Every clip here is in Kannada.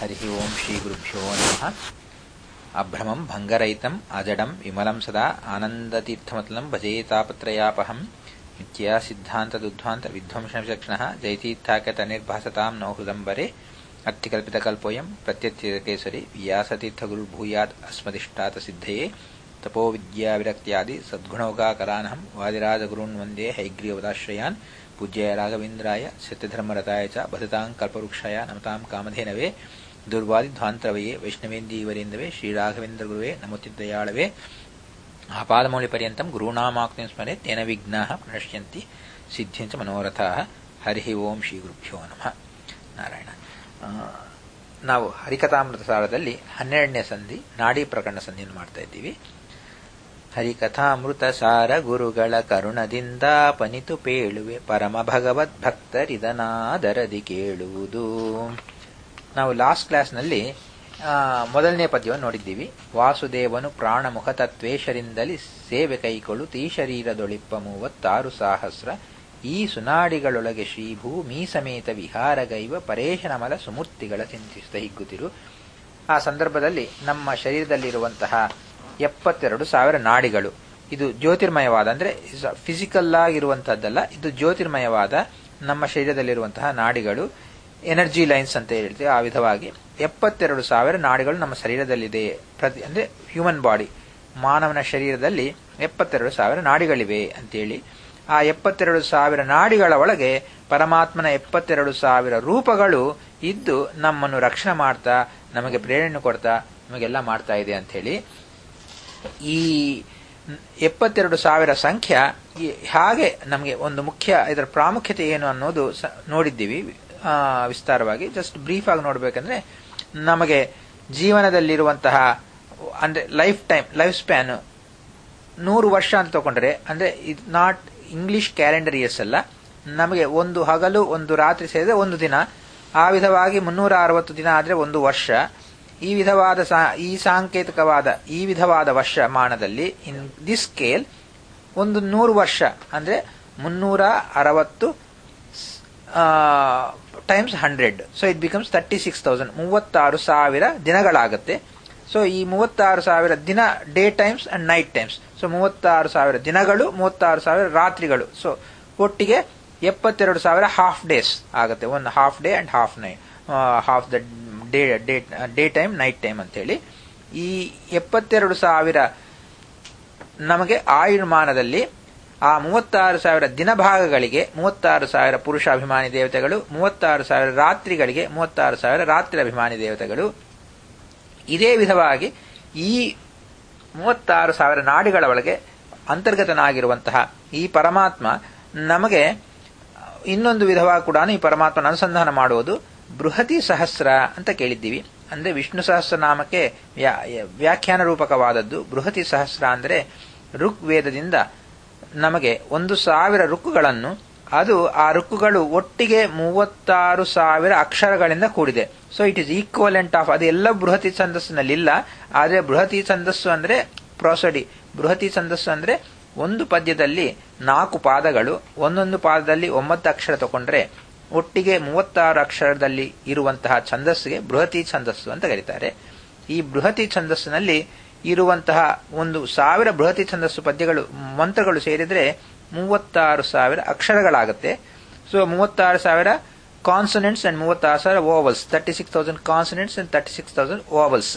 ಹರಿ ಓಂ ಶ್ರೀ ಗುರುಭ್ಯೋ ನಮಃ ಅಭ್ರಮಂ ಭಂಗರಹಿತಂ ಅಜಡಂ ವಿಮಲಂ ಸದಾ ಆನಂದತೀರ್ಥಮತಲಂ ಭಜೇತಾಪತ್ರಯಾಪಹಂ ನಿತ್ಯ ಸಿದ್ಧಾಂತದುಧ್ವಾಂತ ವಿಧ್ವಂಸವಿಚಕ್ಷಣಃ ಜಯತೀರ್ಥಾಕಟ ನಿರ್ಭಾಸತಾಂ ನೋ ಹೃದಂಬರೆ ಅರ್ಥಿಕಲ್ಪಿತಕಲ್ಪೋಯಂ ಪ್ರತ್ಯರ್ಥಿತಕೇಸರಿ ವ್ಯಾಸತೀರ್ಥಗುರುರ್ಭೂಯಾತ್ ಅಸ್ಮದಿಷ್ಟಾತ ಸಿದ್ಧಯೇ ತಪೋ ವಿದ್ಯಾವಿರಕ್ತ್ಯಾದಿ ಸದ್ಗುಣೋಗಾಕರಾನಹಂ ವಾದಿರಾಜಗುರುನ್ ವಂದೇ ಹೈಗ್ರೀವದಾಶ್ರಯಾನ್ ಪೂಜ್ಯಾಯ ರಾಘವೇಂದ್ರಾಯ ಸತ್ಯಧರ್ಮರತಾಯ ಚ ಬದತಾಂ ಕಲ್ಪವೃಕ್ಷಾಯ ನಮತಾಂ ಕಾಮಧೇನವೇ ದುರ್ವಾದಿಧ್ವಾಂತರವಯೇ ವೈಷ್ಣವೇಂದೀವರೇಂದವೇ ಶ್ರೀರಾಘವೇಂದ್ರಗುರುವೇ ನಮೋಚಿದ್ದಯಾಳವೇ ಆಪಾದಮೌಳಿಪರ್ಯಂತಂ ಗುರುಣಾಮಾಕ್ತಿಂ ಸ್ಮರೆ ತೇನ ವಿಘ್ನಾಃ ಪ್ರಣಶ್ಯಂತಿ ಸಿದ್ಧಿಂಚ ಮನೋರಥಾಃ ಹರಿ ಓಂ ಶ್ರೀ ಗುರುಭ್ಯೋ ನಮಃ ನಾರಾಯಣ ನಾವು ಹರಿಕಥಾಮೃತ ಸಾರದಲ್ಲಿ ಹನ್ನೆರಡನೇ ಸಂಧಿ ನಾಡಿ ಪ್ರಕರಣ ಸಂಧಿಯನ್ನು ಮಾಡ್ತಾ ಇದ್ದೀವಿ ಹರಿಕಥಾಮೃತ ಸಾರ ಗುರುಗಳ ಕರುಣದಿಂದ ಪನಿತು ಪೇಳುವೆ ಪರಮ ಭಗವದ್ ಭಕ್ತರಿದನಾದರದಿ ಕೇಳುವುದು ನಾವು ಲಾಸ್ಟ್ ಕ್ಲಾಸ್ನಲ್ಲಿ ಮೊದಲನೇ ಪದ್ಯವನ್ನು ನೋಡಿದ್ದೀವಿ ವಾಸುದೇವನು ಪ್ರಾಣಮುಖ ತತ್ವೇಶರಿಂದಲಿ ಸೇವೆ ಕೈಕೊಳ್ಳು ತೀ ಶರೀರದೊಳಿಪ್ಪ ಮೂವತ್ತಾರು ಸಹಸ್ರ ಈ ಸುನಾಡಿಗಳೊಳಗೆ ಶ್ರೀಭೂ ಮೀ ಸಮೇತ ವಿಹಾರಗೈವ ಪರೇಶನಮಲ ಸುಮೂರ್ತಿಗಳ ಚಿಂತಿಸಿದ ಹಿಗ್ಗುತ್ತಿರು ಆ ಸಂದರ್ಭದಲ್ಲಿ ನಮ್ಮ ಶರೀರದಲ್ಲಿರುವಂತಹ ಎಪ್ಪತ್ತೆರಡು ಸಾವಿರ ನಾಡಿಗಳು ಇದು ಜ್ಯೋತಿರ್ಮಯವಾದ ಅಂದ್ರೆ ಫಿಸಿಕಲ್ ಆಗಿರುವಂತಹದ್ದಲ್ಲ ಇದು ಜ್ಯೋತಿರ್ಮಯವಾದ ನಮ್ಮ ಶರೀರದಲ್ಲಿರುವಂತಹ ನಾಡಿಗಳು ಎನರ್ಜಿ ಲೈನ್ಸ್ ಅಂತ ಹೇಳ್ತೀವಿ ಆ ವಿಧವಾಗಿ ಎಪ್ಪತ್ತೆರಡು ಸಾವಿರ ನಾಡಿಗಳು ನಮ್ಮ ಶರೀರದಲ್ಲಿದೆ ಪ್ರತಿ ಅಂದ್ರೆ ಹ್ಯೂಮನ್ ಬಾಡಿ ಮಾನವನ ಶರೀರದಲ್ಲಿ ಎಪ್ಪತ್ತೆರಡು ಸಾವಿರ ನಾಡಿಗಳಿವೆ ಅಂತೇಳಿ ಆ ಎಪ್ಪತ್ತೆರಡು ಸಾವಿರ ನಾಡಿಗಳ ಒಳಗೆ ಪರಮಾತ್ಮನ ಎಪ್ಪತ್ತೆರಡು ಸಾವಿರ ರೂಪಗಳು ಇದ್ದು ನಮ್ಮನ್ನು ರಕ್ಷಣೆ ಮಾಡ್ತಾ ನಮಗೆ ಪ್ರೇರಣೆ ಕೊಡ್ತಾ ನಮಗೆಲ್ಲ ಮಾಡ್ತಾ ಇದೆ ಅಂತ ಹೇಳಿ ಈ ಎಪ್ಪತ್ತೆರಡು ಸಾವಿರ ಸಂಖ್ಯೆ ಹಾಗೆ ನಮಗೆ ಒಂದು ಮುಖ್ಯ ಇದರ ಪ್ರಾಮುಖ್ಯತೆ ಏನು ಅನ್ನೋದು ನೋಡಿದ್ದೀವಿ ವಿಸ್ತಾರವಾಗಿ ಜಸ್ಟ್ ಬ್ರೀಫ್ ಆಗಿ ನೋಡ್ಬೇಕಂದ್ರೆ ನಮಗೆ ಜೀವನದಲ್ಲಿರುವಂತಹ ಅಂದ್ರೆ ಲೈಫ್ ಟೈಮ್ ಲೈಫ್ ಸ್ಪ್ಯಾನ್ ನೂರು ವರ್ಷ ಅಂತ ತಗೊಂಡ್ರೆ ಅಂದ್ರೆ ಇದು ನಾಟ್ ಇಂಗ್ಲಿಷ್ ಕ್ಯಾಲೆಂಡರ್ ಇಯರ್ಸ್ ಅಲ್ಲ ನಮಗೆ ಒಂದು ಹಗಲು ಒಂದು ರಾತ್ರಿ ಸೇರಿದ್ರೆ ಒಂದು ದಿನ ಆ ವಿಧವಾಗಿ ಮುನ್ನೂರ ಅರವತ್ತು ದಿನ ಆದರೆ ಒಂದು ವರ್ಷ ಈ ವಿಧವಾದ ಈ ಸಾಂಕೇತಿಕವಾದ ಈ ವಿಧವಾದ ವರ್ಷಮಾನದಲ್ಲಿ ಇನ್ ದಿಸ್ ಸ್ಕೇಲ್ ಒಂದು ನೂರು ವರ್ಷ ಅಂದ್ರೆ ಮುನ್ನೂರ ಅರವತ್ತು times hundred so it becomes thirty six thousand ಮೂವತ್ತಾರು ಸಾವಿರ ದಿನಗಳಾಗುತ್ತೆ ಸೊ ಈ ಮೂವತ್ತಾರು ಸಾವಿರ ದಿನ day times and night times so ಮೂವತ್ತಾರು ಸಾವಿರ ದಿನಗಳು ಮೂವತ್ತಾರು ಸಾವಿರ ರಾತ್ರಿಗಳು ಸೊ ಒಟ್ಟಿಗೆ ಎಪ್ಪತ್ತೆರಡು ಸಾವಿರ ಹಾಫ್ ಡೇಸ್ ಆಗುತ್ತೆ ಒಂದು half day and half night half the day day day time night time ಅಂತೇಳಿ ಈ ಎಪ್ಪತ್ತೆರಡು ಸಾವಿರ ನಮಗೆ ಆಯುರ್ಮಾನದಲ್ಲಿ ಆ ಮೂವತ್ತಾರು ಸಾವಿರ ದಿನಭಾಗಗಳಿಗೆ ಮೂವತ್ತಾರು ಸಾವಿರ ಪುರುಷ ಅಭಿಮಾನಿ ದೇವತೆಗಳು ಮೂವತ್ತಾರು ಸಾವಿರ ರಾತ್ರಿಗಳಿಗೆ ಮೂವತ್ತಾರು ಸಾವಿರ ರಾತ್ರಿ ಅಭಿಮಾನಿ ದೇವತೆಗಳು ಇದೇ ವಿಧವಾಗಿ ಈ ಮೂವತ್ತಾರು ಸಾವಿರ ನಾಡಿಗಳ ಒಳಗೆ ಅಂತರ್ಗತನಾಗಿರುವಂತಹ ಈ ಪರಮಾತ್ಮ ನಮಗೆ ಇನ್ನೊಂದು ವಿಧವಾಗಿ ಕೂಡ ಈ ಪರಮಾತ್ಮನ ಅನುಸಂಧಾನ ಮಾಡುವುದು ಬೃಹತಿ ಸಹಸ್ರ ಅಂತ ಕೇಳಿದ್ದೀವಿ ಅಂದ್ರೆ ವಿಷ್ಣು ಸಹಸ್ರ ನಾಮಕ್ಕೆ ವ್ಯಾಖ್ಯಾನ ರೂಪಕವಾದದ್ದು ಬೃಹತಿ ಸಹಸ್ರ ಅಂದರೆ ಋಕ್ ವೇದದಿಂದ ನಮಗೆ ಒಂದು ಸಾವಿರ ರುಕ್ಕುಗಳನ್ನು ಅದು ಆ ರುಕ್ಕುಗಳು ಒಟ್ಟಿಗೆ ಮೂವತ್ತಾರು ಸಾವಿರ ಅಕ್ಷರಗಳಿಂದ ಕೂಡಿದೆ so it is equivalent of ಅದೆಲ್ಲ ಬೃಹತಿ ಛಂದಸ್ಸಿನಲ್ಲಿ ಇಲ್ಲ ಆದರೆ ಬೃಹತಿ ಛಂದಸ್ಸು ಅಂದ್ರೆ ಪ್ರೊಸಡಿ ಬೃಹತಿ ಛಂದಸ್ಸು ಅಂದ್ರೆ ಒಂದು ಪದ್ಯದಲ್ಲಿ ನಾಲ್ಕು ಪಾದಗಳು ಒಂದೊಂದು ಪಾದದಲ್ಲಿ ಒಂಬತ್ತು ಅಕ್ಷರ ತಗೊಂಡ್ರೆ ಒಟ್ಟಿಗೆ ಮೂವತ್ತಾರು ಅಕ್ಷರದಲ್ಲಿ ಇರುವಂತಹ ಛಂದಸ್ಸಿಗೆ ಬೃಹತಿ ಛಂದಸ್ಸು ಅಂತ ಕರೀತಾರೆ ಈ ಬೃಹತಿ ಛಂದಸ್ಸಿನಲ್ಲಿ ಇರುವಂತಹ ಒಂದು ಸಾವಿರ ಬೃಹತಿ ಛಂದಸ್ಸು ಪದ್ಯಗಳು ಮಂತ್ರಗಳು ಸೇರಿದ್ರೆ ಮೂವತ್ತಾರು ಸಾವಿರ ಅಕ್ಷರಗಳಾಗುತ್ತೆ ಸೊ ಮೂವತ್ತಾರು ಸಾವಿರ ಕಾನ್ಸನೆಂಟ್ಸ್ ಅಂಡ್ ಮೂವತ್ತಾರು ಸಾವಿರ vowels thirty six thousand consonants and thirty six thousand vowels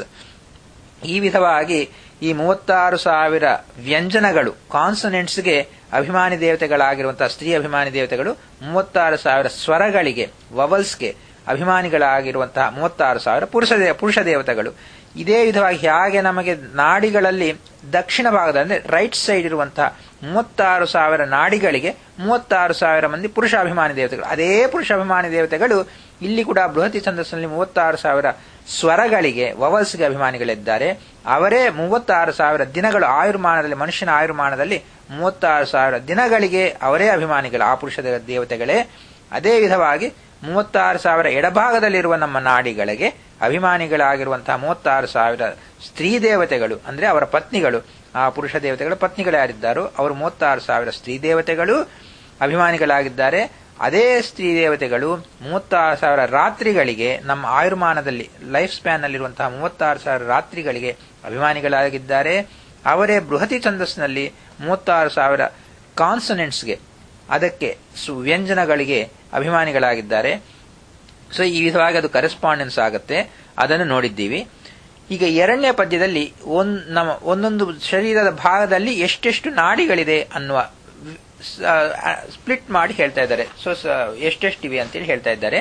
ಈ ವಿಧವಾಗಿ ಈ ಮೂವತ್ತಾರು ಸಾವಿರ ವ್ಯಂಜನಗಳು ಕಾನ್ಸನೆಂಟ್ಸ್ಗೆ ಅಭಿಮಾನಿ ದೇವತೆಗಳಾಗಿರುವಂತಹ ಸ್ತ್ರೀ ಅಭಿಮಾನಿ ದೇವತೆಗಳು ಮೂವತ್ತಾರು ಸಾವಿರ ಸ್ವರಗಳಿಗೆ ವವಲ್ಸ್ಗೆ ಅಭಿಮಾನಿಗಳಾಗಿರುವಂತಹ ಮೂವತ್ತಾರು ಸಾವಿರ ಪುರುಷ ಪುರುಷ ದೇವತೆಗಳು ಇದೇ ವಿಧವಾಗಿ ಹೇಗೆ ನಮಗೆ ನಾಡಿಗಳಲ್ಲಿ ದಕ್ಷಿಣ ಭಾಗದ ಅಂದ್ರೆ ರೈಟ್ ಸೈಡ್ ಇರುವಂತಹ ಮೂವತ್ತಾರು ಸಾವಿರ ನಾಡಿಗಳಿಗೆ ಮೂವತ್ತಾರು ಸಾವಿರ ಮಂದಿ ಪುರುಷಾಭಿಮಾನಿ ದೇವತೆಗಳು ಅದೇ ಪುರುಷಾಭಿಮಾನಿ ದೇವತೆಗಳು ಇಲ್ಲಿ ಕೂಡ ಬೃಹತಿ ಛಂದಸ್ಸಿನಲ್ಲಿ ಮೂವತ್ತಾರು ಸಾವಿರ ಸ್ವರಗಳಿಗೆ ವವಲ್ಸ್ಗೆ ಅಭಿಮಾನಿಗಳಿದ್ದಾರೆ ಅವರೇ ಮೂವತ್ತಾರು ಸಾವಿರ ದಿನಗಳು ಆಯುರ್ಮಾನದಲ್ಲಿ ಮನುಷ್ಯನ ಆಯುರ್ಮಾನದಲ್ಲಿ ಮೂವತ್ತಾರು ಸಾವಿರ ದಿನಗಳಿಗೆ ಅವರೇ ಅಭಿಮಾನಿಗಳು ಆ ಪುರುಷ ದೇವತೆಗಳೇ ಅದೇ ವಿಧವಾಗಿ ಮೂವತ್ತಾರು ಸಾವಿರ ಎಡಭಾಗದಲ್ಲಿರುವ ನಮ್ಮ ನಾಡಿಗಳಿಗೆ ಅಭಿಮಾನಿಗಳಾಗಿರುವಂತಹ ಮೂವತ್ತಾರು ಸಾವಿರ ಸ್ತ್ರೀ ದೇವತೆಗಳು ಅಂದ್ರೆ ಅವರ ಪತ್ನಿಗಳು ಆ ಪುರುಷ ದೇವತೆಗಳ ಪತ್ನಿಗಳು ಯಾರಿದ್ದಾರೋ ಅವರು ಮೂವತ್ತಾರು ಸಾವಿರ ಸ್ತ್ರೀ ದೇವತೆಗಳು ಅಭಿಮಾನಿಗಳಾಗಿದ್ದಾರೆ ಅದೇ ಸ್ತ್ರೀ ದೇವತೆಗಳು ಮೂವತ್ತಾರು ಸಾವಿರ ರಾತ್ರಿಗಳಿಗೆ ನಮ್ಮ ಆಯುರ್ಮಾನದಲ್ಲಿ ಲೈಫ್ ಸ್ಪ್ಯಾನ್ ನಲ್ಲಿರುವಂತಹ ಮೂವತ್ತಾರು ಸಾವಿರ ರಾತ್ರಿಗಳಿಗೆ ಅಭಿಮಾನಿಗಳಾಗಿದ್ದಾರೆ ಅವರೇ ಬೃಹತಿ ಛಂದಸ್ಸಿನಲ್ಲಿ ಮೂವತ್ತಾರು ಸಾವಿರ ಕಾನ್ಸನೆಂಟ್ಸ್ಗೆ ಅದಕ್ಕೆ ವ್ಯಂಜನಗಳಿಗೆ ಅಭಿಮಾನಿಗಳಾಗಿದ್ದಾರೆ ಸೊ ಈ ವಿಧವಾಗಿ ಅದು ಕರೆಸ್ಪಾಂಡೆನ್ಸ್ ಆಗುತ್ತೆ ಅದನ್ನು ನೋಡಿದ್ದೀವಿ ಈಗ ಎರಡನೇ ಪದ್ಯದಲ್ಲಿ ಒಂದ್ ನಮ್ಮ ಒಂದೊಂದು ಶರೀರದ ಭಾಗದಲ್ಲಿ ಎಷ್ಟೆಷ್ಟು ನಾಡಿಗಳಿದೆ ಅನ್ನುವ ಸ್ಪ್ಲಿಟ್ ಮಾಡಿ ಹೇಳ್ತಾ ಇದ್ದಾರೆ ಸೊ ಎಷ್ಟೆಷ್ಟಿವೆ ಅಂತೇಳಿ ಹೇಳ್ತಾ ಇದ್ದಾರೆ